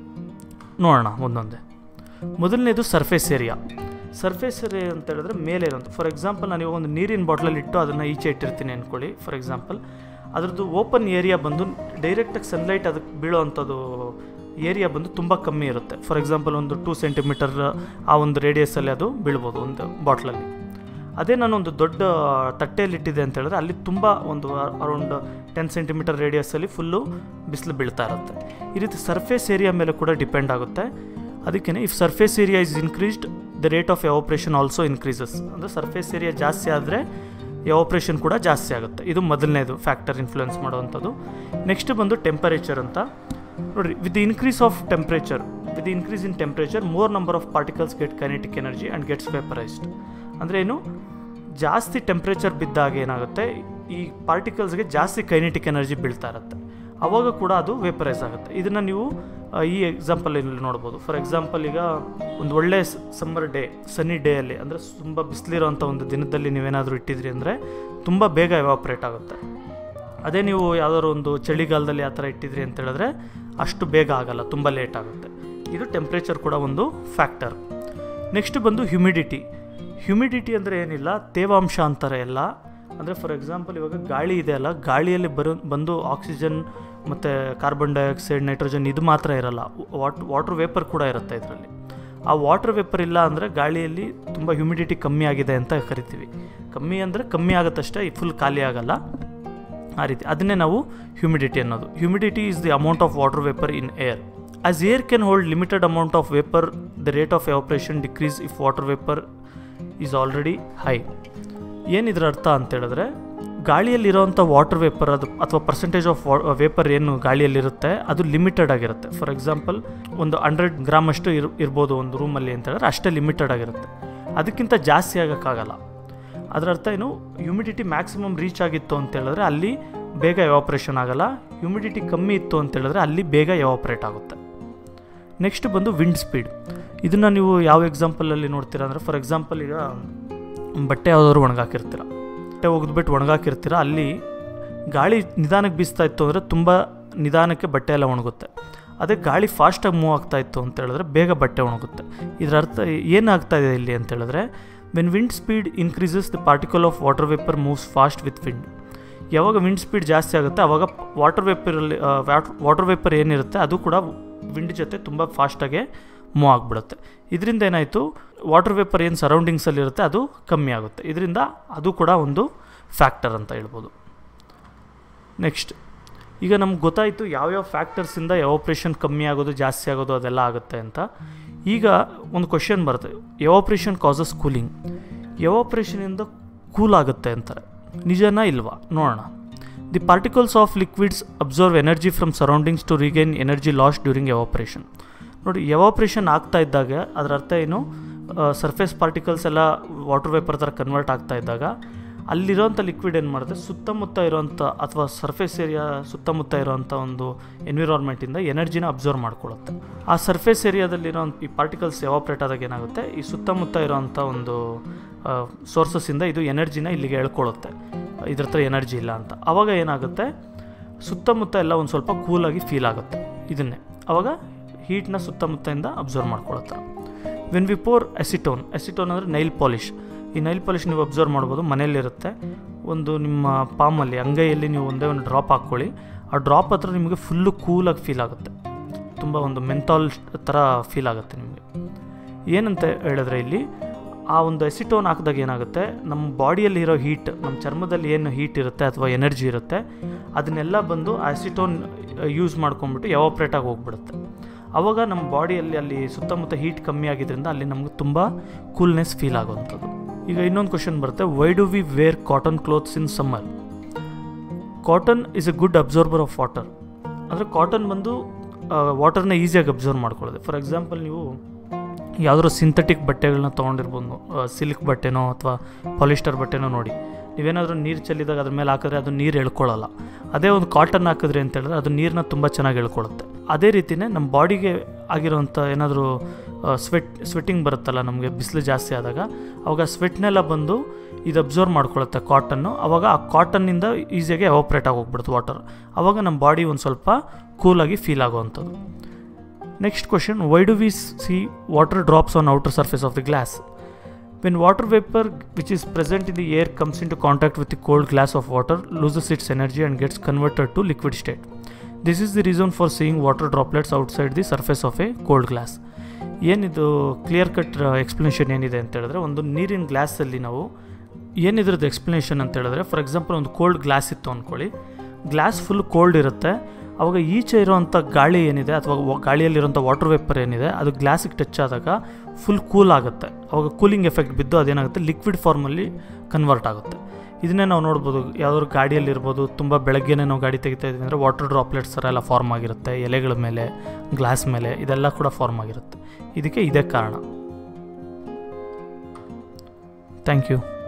ನೋಡೋಣ ಒಂದೊಂದೇ ಮೊದಲನೇದು ಸರ್ಫೇಸ್ ಏರಿಯಾ ಸರ್ಫೇಸ್ ಏರಿಯಾ ಅಂತ ಹೇಳಿದ್ರೆ ಮೇಲೆ ಇರೋದು ಫಾರ್ ಎಕ್ಸಾಂಪಲ್ ನಾನು ಇವಾಗ ಒಂದು ನೀರಿನ ಬಾಟ್ಲಲ್ಲಿ ಇಟ್ಟು ಅದನ್ನು ಈಚೆ ಇಟ್ಟಿರ್ತೀನಿ ಅಂದ್ಕೊಳ್ಳಿ ಫಾರ್ ಎಕ್ಸಾಂಪಲ್ ಅದ್ರದ್ದು ಓಪನ್ ಏರಿಯಾ ಬಂದು ಡೈರೆಕ್ಟಾಗಿ ಸನ್ಲೈಟ್ ಅದಕ್ಕೆ ಬೀಳೋವಂಥದ್ದು ಏರಿಯಾ ಬಂದು ತುಂಬ ಕಮ್ಮಿ ಇರುತ್ತೆ ಫಾರ್ ಎಕ್ಸಾಂಪಲ್ ಒಂದು ಟೂ ಸೆಂಟಿಮೀಟರ್ ಆ ಒಂದು ರೇಡಿಯಸಲ್ಲಿ ಅದು ಬೀಳ್ಬೋದು ಒಂದು ಬಾಟ್ಲಲ್ಲಿ ಅದೇ ನಾನು ಒಂದು ದೊಡ್ಡ ತಟ್ಟೆಯಲ್ಲಿ ಇಟ್ಟಿದೆ ಅಂತ ಹೇಳಿದ್ರೆ ಅಲ್ಲಿ ತುಂಬ ಒಂದು ಅರೌಂಡ್ ಟೆನ್ ಸೆಂಟಿಮೀಟರ್ ರೇಡಿಯಸಲ್ಲಿ ಫುಲ್ಲು ಬಿಸಿಲು ಬೀಳ್ತಾ ಇರುತ್ತೆ ಈ ರೀತಿ ಸರ್ಫೇಸ್ ಏರಿಯಾ ಮೇಲೆ ಕೂಡ ಡಿಪೆಂಡ್ ಆಗುತ್ತೆ ಅದಕ್ಕೇ if surface area is increased the rate of evaporation also increases ಅಂದರೆ ಸರ್ಫೇಸ್ ಏರಿಯಾ ಜಾಸ್ತಿ ಆದರೆ ಎವಾಪ್ರೇಷನ್ ಕೂಡ ಜಾಸ್ತಿ ಆಗುತ್ತೆ ಇದು ಮೊದಲನೇದು ಫ್ಯಾಕ್ಟರ್ ಇನ್ಫ್ಲುಯೆನ್ಸ್ ಮಾಡುವಂಥದ್ದು ನೆಕ್ಸ್ಟ್ ಬಂದು ಟೆಂಪರೇಚರ್ ಅಂತ ನೋಡಿರಿ with increase of temperature with increase in temperature more number of particles get kinetic energy and gets vaporised ಅಂದರೆ ಏನು ಜಾಸ್ತಿ ಟೆಂಪ್ರೇಚರ್ ಬಿದ್ದಾಗ ಏನಾಗುತ್ತೆ ಈ ಪಾರ್ಟಿಕಲ್ಸ್ಗೆ ಜಾಸ್ತಿ ಕೈನೆಟಿಕ್ ಎನರ್ಜಿ ಬೀಳ್ತಾ ಇರುತ್ತೆ ಅವಾಗ ಕೂಡ ಅದು ವೇಪರೈಸ್ ಆಗುತ್ತೆ ಇದನ್ನು ನೀವು ಆ, ಈ ಎಕ್ಸಾಂಪಲ್ ಇಲ್ಲಿ ನೋಡ್ಬೋದು ಫಾರ್ ಎಕ್ಸಾಂಪಲ್ ಈಗ ಒಂದು ಒಳ್ಳೆ ಸಮ್ಮರ್ ಡೇ ಸನ್ನಿ ಡೇಯಲ್ಲಿ ಅಂದರೆ ತುಂಬ ಬಿಸಿಲಿರೋಂಥ ಒಂದು ದಿನದಲ್ಲಿ ನೀವೇನಾದರೂ ಇಟ್ಟಿದ್ರಿ ಅಂದರೆ ತುಂಬ ಬೇಗ ಎವಾಪ್ರೇಟ್ ಆಗುತ್ತೆ ಅದೇ ನೀವು ಯಾವ್ದಾದ್ರು ಒಂದು ಚಳಿಗಾಲದಲ್ಲಿ ಆ ಥರ ಇಟ್ಟಿದ್ರಿ ಅಂತ ಹೇಳಿದ್ರೆ ಅಷ್ಟು ಬೇಗ ಆಗಲ್ಲ ತುಂಬ ಲೇಟ್ ಆಗುತ್ತೆ ಇದು ಟೆಂಪ್ರೇಚರ್ ಕೂಡ ಒಂದು ಫ್ಯಾಕ್ಟರ್ ನೆಕ್ಸ್ಟ್ ಬಂದು ಹ್ಯುಮಿಡಿಟಿ ಹ್ಯುಮಿಡಿಟಿ ಅಂದರೆ ಏನಿಲ್ಲ ತೇವಾಂಶ ಅಂತಾರೆ ಎಲ್ಲ ಅಂದರೆ ಫಾರ್ ಎಕ್ಸಾಂಪಲ್ ಇವಾಗ ಗಾಳಿ ಇದೆ ಅಲ್ಲ ಗಾಳಿಯಲ್ಲಿ ಬರೋ ಬಂದು ಆಕ್ಸಿಜನ್ ಮತ್ತು ಕಾರ್ಬನ್ ಡೈಆಕ್ಸೈಡ್ ನೈಟ್ರೋಜನ್ ಇದು ಮಾತ್ರ ಇರಲ್ಲ ವಾಟ್ ವಾಟರ್ ವೇಪರ್ ಕೂಡ ಇರುತ್ತೆ ಇದರಲ್ಲಿ ಆ ವಾಟರ್ ವೇಪರ್ ಇಲ್ಲ ಅಂದರೆ ಗಾಳಿಯಲ್ಲಿ ತುಂಬ ಹ್ಯುಮಿಡಿಟಿ ಕಮ್ಮಿ ಆಗಿದೆ ಅಂತ ಕರಿತೀವಿ ಕಮ್ಮಿ ಅಂದರೆ ಕಮ್ಮಿ ಆಗುತ್ತಷ್ಟೇ ಫುಲ್ ಖಾಲಿ ಆಗಲ್ಲ ಆ ರೀತಿ ಅದನ್ನೇ ನಾವು ಹ್ಯುಮಿಡಿಟಿ ಅನ್ನೋದು humidity is the amount of water vapour in air as air can hold limited amount of vapour the rate of evaporation decrease if water vapour is already high ಏನಿದ್ರ ಅರ್ಥ ಅಂತ ಹೇಳಿದ್ರೆ ಗಾಳಿಯಲ್ಲಿರೋವಂಥ ವಾಟರ್ ವೇಪರ್ ಅದು ಅಥವಾ percentage of vapour ಏನು ಗಾಳಿಯಲ್ಲಿರುತ್ತೆ ಅದು limited ಆಗಿರುತ್ತೆ for example ಒಂದು ಹಂಡ್ರೆಡ್ ಗ್ರಾಮ್ ಅಷ್ಟು ಇರ್ ಇರ್ಬೋದು ಒಂದು ರೂಮಲ್ಲಿ ಅಂತ ಹೇಳಿದ್ರೆ ಅಷ್ಟೇ ಲಿಮಿಟೆಡ್ ಆಗಿರುತ್ತೆ ಅದಕ್ಕಿಂತ ಜಾಸ್ತಿ ಆಗೋಕ್ಕಾಗಲ್ಲ ಅದರ ಅರ್ಥ ಏನು ಹ್ಯುಮಿಡಿಟಿ ಮ್ಯಾಕ್ಸಿಮಮ್ ರೀಚ್ ಆಗಿತ್ತು ಅಂತ ಹೇಳಿದ್ರೆ ಅಲ್ಲಿ ಬೇಗ ಎವಾಪ್ರೇಷನ್ ಆಗಲ್ಲ ಹ್ಯುಮಿಡಿಟಿ ಕಮ್ಮಿ ಇತ್ತು ಅಂತ ಹೇಳಿದ್ರೆ ಅಲ್ಲಿ ಬೇಗ ಎವಾಪ್ರೇಟ್ ಆಗುತ್ತೆ ನೆಕ್ಸ್ಟ್ ಬಂದು ವಿಂಡ್ ಸ್ಪೀಡ್ ಇದನ್ನು ನೀವು ಯಾವ ಎಕ್ಸಾಂಪಲಲ್ಲಿ ನೋಡ್ತೀರಾ ಅಂದರೆ ಫಾರ್ ಎಕ್ಸಾಂಪಲ್ ಈಗ ಬಟ್ಟೆ ಯಾವುದಾದ್ರು ಒಣಗಾಕಿರ್ತೀರ ಬಟ್ಟೆ ಒಗೆದ್ಬಿಟ್ಟು ಒಣಗಾಕಿರ್ತೀರ ಅಲ್ಲಿ ಗಾಳಿ ನಿಧಾನಕ್ಕೆ ಬೀಸ್ತಾ ಇತ್ತು ಅಂದರೆ ತುಂಬ ನಿಧಾನಕ್ಕೆ ಬಟ್ಟೆ ಎಲ್ಲ ಒಣಗುತ್ತೆ ಅದೇ ಗಾಳಿ ಫಾಸ್ಟಾಗಿ ಮೂವ್ ಆಗ್ತಾ ಇತ್ತು ಅಂತ ಹೇಳಿದ್ರೆ ಬೇಗ ಬಟ್ಟೆ ಒಣಗುತ್ತೆ ಇದರ ಅರ್ಥ ಏನಾಗ್ತಾ ಇದೆ ಇಲ್ಲಿ ಅಂತ ಹೇಳಿದ್ರೆ when wind speed increases the particle of water vapour moves fast with wind ಯಾವಾಗ ವಿಂಡ್ ಸ್ಪೀಡ್ ಜಾಸ್ತಿ ಆಗುತ್ತೆ ಆವಾಗ ವಾಟರ್ ವೇಪರಲ್ಲಿ ವಾಟರ್ ವೇಪರ್ ಏನಿರುತ್ತೆ ಅದು ಕೂಡ ವಿಂಡ್ ಜೊತೆ ತುಂಬ ಫಾಸ್ಟಾಗೆ ಮೂವ್ ಆಗಿಬಿಡುತ್ತೆ ಇದರಿಂದ ಏನಾಯಿತು ವಾಟರ್ ವೇಪರ್ ಏನು ಸರೌಂಡಿಂಗ್ಸಲ್ಲಿ ಇರುತ್ತೆ ಅದು ಕಮ್ಮಿ ಆಗುತ್ತೆ ಇದರಿಂದ ಅದು ಕೂಡ ಒಂದು ಫ್ಯಾಕ್ಟರ್ ಅಂತ ಹೇಳ್ಬೋದು ನೆಕ್ಸ್ಟ್ ಈಗ ನಮ್ಗೆ ಗೊತ್ತಾಯಿತು ಯಾವ್ಯಾವ ಫ್ಯಾಕ್ಟರ್ಸಿಂದ ಎವಾಪ್ರೇಷನ್ ಕಮ್ಮಿ ಆಗೋದು ಜಾಸ್ತಿ ಆಗೋದು ಅದೆಲ್ಲ ಆಗುತ್ತೆ ಅಂತ ಈಗ ಒಂದು ಕ್ವಶನ್ ಬರುತ್ತೆ ಎವಾಪ್ರೇಷನ್ ಕಾಸಸ್ ಕೂಲಿಂಗ್ ಎವಾಪ್ರೇಷನಿಂದ ಕೂಲ್ ಆಗುತ್ತೆ ಅಂತಾರೆ ನಿಜನಾ ಇಲ್ವಾ ನೋಡೋಣ the particles of liquids absorb energy from surroundings to regain energy loss during evaporation ನೋಡಿ ಎವಾಪ್ರೇಷನ್ ಆಗ್ತಾ ಇದ್ದಾಗ ಅದರ ಅರ್ಥ ಏನು ಸರ್ಫೇಸ್ ಪಾರ್ಟಿಕಲ್ಸ್ ಎಲ್ಲ ವಾಟರ್ ವೇಪರ್ ಥರ ಕನ್ವರ್ಟ್ ಆಗ್ತಾ ಇದ್ದಾಗ ಅಲ್ಲಿರೋಂಥ ಲಿಕ್ವಿಡ್ ಏನು ಮಾಡುತ್ತೆ ಸುತ್ತಮುತ್ತ ಇರೋಂಥ ಅಥವಾ ಸರ್ಫೇಸ್ ಏರಿಯಾ ಸುತ್ತಮುತ್ತ ಇರೋಂಥ ಒಂದು ಎನ್ವಿರಾನ್ಮೆಂಟಿಂದ ಎನರ್ಜಿನ ಅಬ್ಸರ್ವ್ ಮಾಡ್ಕೊಳ್ಳುತ್ತೆ ಆ ಸರ್ಫೇಸ್ ಏರಿಯಾದಲ್ಲಿರೋ ಈ ಪಾರ್ಟಿಕಲ್ಸ್ ಎವಾಪ್ರೇಟ್ ಆದಾಗ ಏನಾಗುತ್ತೆ ಈ ಸುತ್ತಮುತ್ತ ಇರೋಂಥ ಒಂದು ಸೋರ್ಸಸ್ಸಿಂದ ಇದು ಎನರ್ಜಿನ ಇಲ್ಲಿಗೆ ಎಳ್ಕೊಳ್ಳುತ್ತೆ ಇದ್ರ ಹತ್ರ ಎನರ್ಜಿ ಇಲ್ಲ ಅಂತ ಆವಾಗ ಏನಾಗುತ್ತೆ ಸುತ್ತಮುತ್ತ ಎಲ್ಲ ಒಂದು ಸ್ವಲ್ಪ ಕೂಲಾಗಿ ಫೀಲ್ ಆಗುತ್ತೆ ಇದನ್ನೇ ಆವಾಗ ಹೀಟ್ನ ಸುತ್ತಮುತ್ತದಿಂದ ಅಬ್ಸರ್ವ್ ಮಾಡ್ಕೊಳತ್ತೆ when we pour acetone acetone ಅಂದರೆ ನೈಲ್ ಪಾಲಿಷ್ ಈ ನೈಲ್ ಪಾಲಿಷ್ ನೀವು ಅಬ್ಸರ್ವ್ ಮಾಡ್ಬೋದು ಮನೆಯಲ್ಲಿರುತ್ತೆ ಒಂದು ನಿಮ್ಮ ಪಾಮಲ್ಲಿ ಅಂಗೈಯಲ್ಲಿ ನೀವು ಒಂದೇ ಒಂದು ಡ್ರಾಪ್ ಹಾಕ್ಕೊಳ್ಳಿ ಆ ಡ್ರಾಪ್ ಹತ್ರ ನಿಮಗೆ ಫುಲ್ಲು ಕೂಲಾಗಿ ಫೀಲ್ ಆಗುತ್ತೆ ತುಂಬ ಒಂದು ಮೆಂತಾಲ್ ಥರ ಫೀಲ್ ಆಗುತ್ತೆ ನಿಮಗೆ ಏನಂತ ಹೇಳಿದ್ರೆ ಇಲ್ಲಿ ಆ ಒಂದು ಎಸಿಟೋನ್ ಹಾಕಿದಾಗ ಏನಾಗುತ್ತೆ ನಮ್ಮ ಬಾಡಿಯಲ್ಲಿರೋ ಹೀಟ್ ನಮ್ಮ ಚರ್ಮದಲ್ಲಿ ಏನು ಹೀಟ್ ಇರುತ್ತೆ ಅಥವಾ ಎನರ್ಜಿ ಇರುತ್ತೆ ಅದನ್ನೆಲ್ಲ ಬಂದು ಆ ಎಸಿಟೋನ್ ಯೂಸ್ ಮಾಡ್ಕೊಂಡ್ಬಿಟ್ಟು ಎವಾಪ್ರೇಟಾಗಿ ಹೋಗ್ಬಿಡುತ್ತೆ ಆವಾಗ ನಮ್ಮ ಬಾಡಿಯಲ್ಲಿ ಅಲ್ಲಿ ಸುತ್ತಮುತ್ತ ಹೀಟ್ ಕಮ್ಮಿ ಆಗಿದ್ದರಿಂದ ಅಲ್ಲಿ ನಮಗೆ ತುಂಬ ಕೂಲ್ನೆಸ್ ಫೀಲ್ ಆಗುವಂಥದ್ದು ಈಗ ಇನ್ನೊಂದು ಕ್ವಶನ್ ಬರುತ್ತೆ why do we wear cotton clothes in summer cotton is a good absorber of water ಅಂದರೆ ಕಾಟನ್ ಬಂದು ವಾಟರ್ನ ಈಸಿಯಾಗಿ ಅಬ್ಸರ್ವ್ ಮಾಡ್ಕೊಳ್ಳೋದು ಫಾರ್ ಎಕ್ಸಾಂಪಲ್ ನೀವು ಯಾವುದಾದ್ರು ಸಿಂಥೆಟಿಕ್ ಬಟ್ಟೆಗಳನ್ನ ತೊಗೊಂಡಿರ್ಬೋದು ಸಿಲ್ಕ್ ಬಟ್ಟೆನೋ ಅಥವಾ ಪಾಲಿಸ್ಟರ್ ಬಟ್ಟೆನೋ ನೋಡಿ ನೀವೇನಾದರೂ ನೀರು ಚೆಲ್ಲಿದಾಗ ಅದ್ರ ಮೇಲೆ ಹಾಕಿದ್ರೆ ಅದು ನೀರು ಎಳ್ಕೊಳ್ಳಲ್ಲ ಅದೇ ಒಂದು ಕಾಟನ್ ಹಾಕಿದ್ರಿ ಅಂತ ಹೇಳಿದ್ರೆ ಅದು ನೀರನ್ನ ತುಂಬ ಚೆನ್ನಾಗಿ ಎಳ್ಕೊಳ್ಳುತ್ತೆ ಅದೇ ರೀತಿಯೇ ನಮ್ಮ ಬಾಡಿಗೆ ಆಗಿರೋಂಥ ಏನಾದರೂ ಸ್ವೆಟ್ ಸ್ವೆಟ್ಟಿಂಗ್ ಬರುತ್ತಲ್ಲ ನಮಗೆ ಬಿಸಿಲು ಜಾಸ್ತಿ ಆದಾಗ ಅವಾಗ ಸ್ವೆಟ್ನೆಲ್ಲ ಬಂದು ಇದು ಅಬ್ಸರ್ವ್ ಮಾಡ್ಕೊಳ್ಳುತ್ತೆ ಕಾಟನ್ನು ಅವಾಗ ಆ ಕಾಟನ್ನಿಂದ ಈಸಿಯಾಗಿ ಎವಾಪ್ರೇಟ್ ಆಗಿ ಹೋಗ್ಬಿಡುತ್ತೆ ವಾಟರ್ ಅವಾಗ ನಮ್ಮ ಬಾಡಿ ಒಂದು ಸ್ವಲ್ಪ ಕೂಲಾಗಿ ಫೀಲ್ ಆಗುವಂಥದ್ದು next question why do we see water drops on outer surface of the glass when water vapour which is present in the air comes into contact with the cold glass of water loses its energy and gets converted to liquid state this is the reason for seeing water droplets outside the surface of a cold glass ಏನಿದು clear cut explanation ಏನಿದೆ ಅಂತ ಹೇಳಿದ್ರೆ ಒಂದು ನೀರಿನ ಗ್ಲಾಸಲ್ಲಿ ನಾವು ಏನಿದ್ರದ್ದು explanation ಅಂತ ಹೇಳಿದ್ರೆ for example ಒಂದು ಕೋಲ್ಡ್ ಗ್ಲಾಸ್ ಇತ್ತು ಅಂದ್ಕೊಳ್ಳಿ ಗ್ಲಾಸ್ ಫುಲ್ ಕೋಲ್ಡ್ ಇರುತ್ತೆ ಅವಾಗ ಈಚೆ ಇರೋವಂಥ ಗಾಳಿ ಏನಿದೆ ಅಥವಾ ಗಾಳಿಯಲ್ಲಿರೋಂಥ ವಾಟರ್ ವೇಪರ್ ಏನಿದೆ ಅದು ಗ್ಲಾಸಿಗೆ ಟಚ್ ಆದಾಗ ಫುಲ್ ಕೂಲ್ ಆಗುತ್ತೆ ಅವಾಗ ಕೂಲಿಂಗ್ ಎಫೆಕ್ಟ್ ಬಿದ್ದು ಅದೇನಾಗುತ್ತೆ ಲಿಕ್ವಿಡ್ ಫಾರ್ಮಲ್ಲಿ ಕನ್ವರ್ಟ್ ಆಗುತ್ತೆ ಇದನ್ನೇ ನಾವು ನೋಡ್ಬೋದು ಯಾವ್ದಾದ್ರು ಗಾಡಿಯಲ್ಲಿರ್ಬೋದು ತುಂಬ ಬೆಳಗ್ಗೆನೇ ನಾವು ಗಾಡಿ ತೆಗಿತಾ ಇದ್ವಿ ಅಂದರೆ ವಾಟರ್ ಡ್ರಾಪ್ಲೆಟ್ಸ್ ಥರ ಎಲ್ಲ ಫಾರ್ಮ್ ಆಗಿರುತ್ತೆ ಎಲೆಗಳ ಮೇಲೆ ಗ್ಲಾಸ್ ಮೇಲೆ ಇದೆಲ್ಲ ಕೂಡ ಫಾರ್ಮ್ ಆಗಿರುತ್ತೆ ಇದಕ್ಕೆ ಇದೇ ಕಾರಣ ಥ್ಯಾಂಕ್ ಯು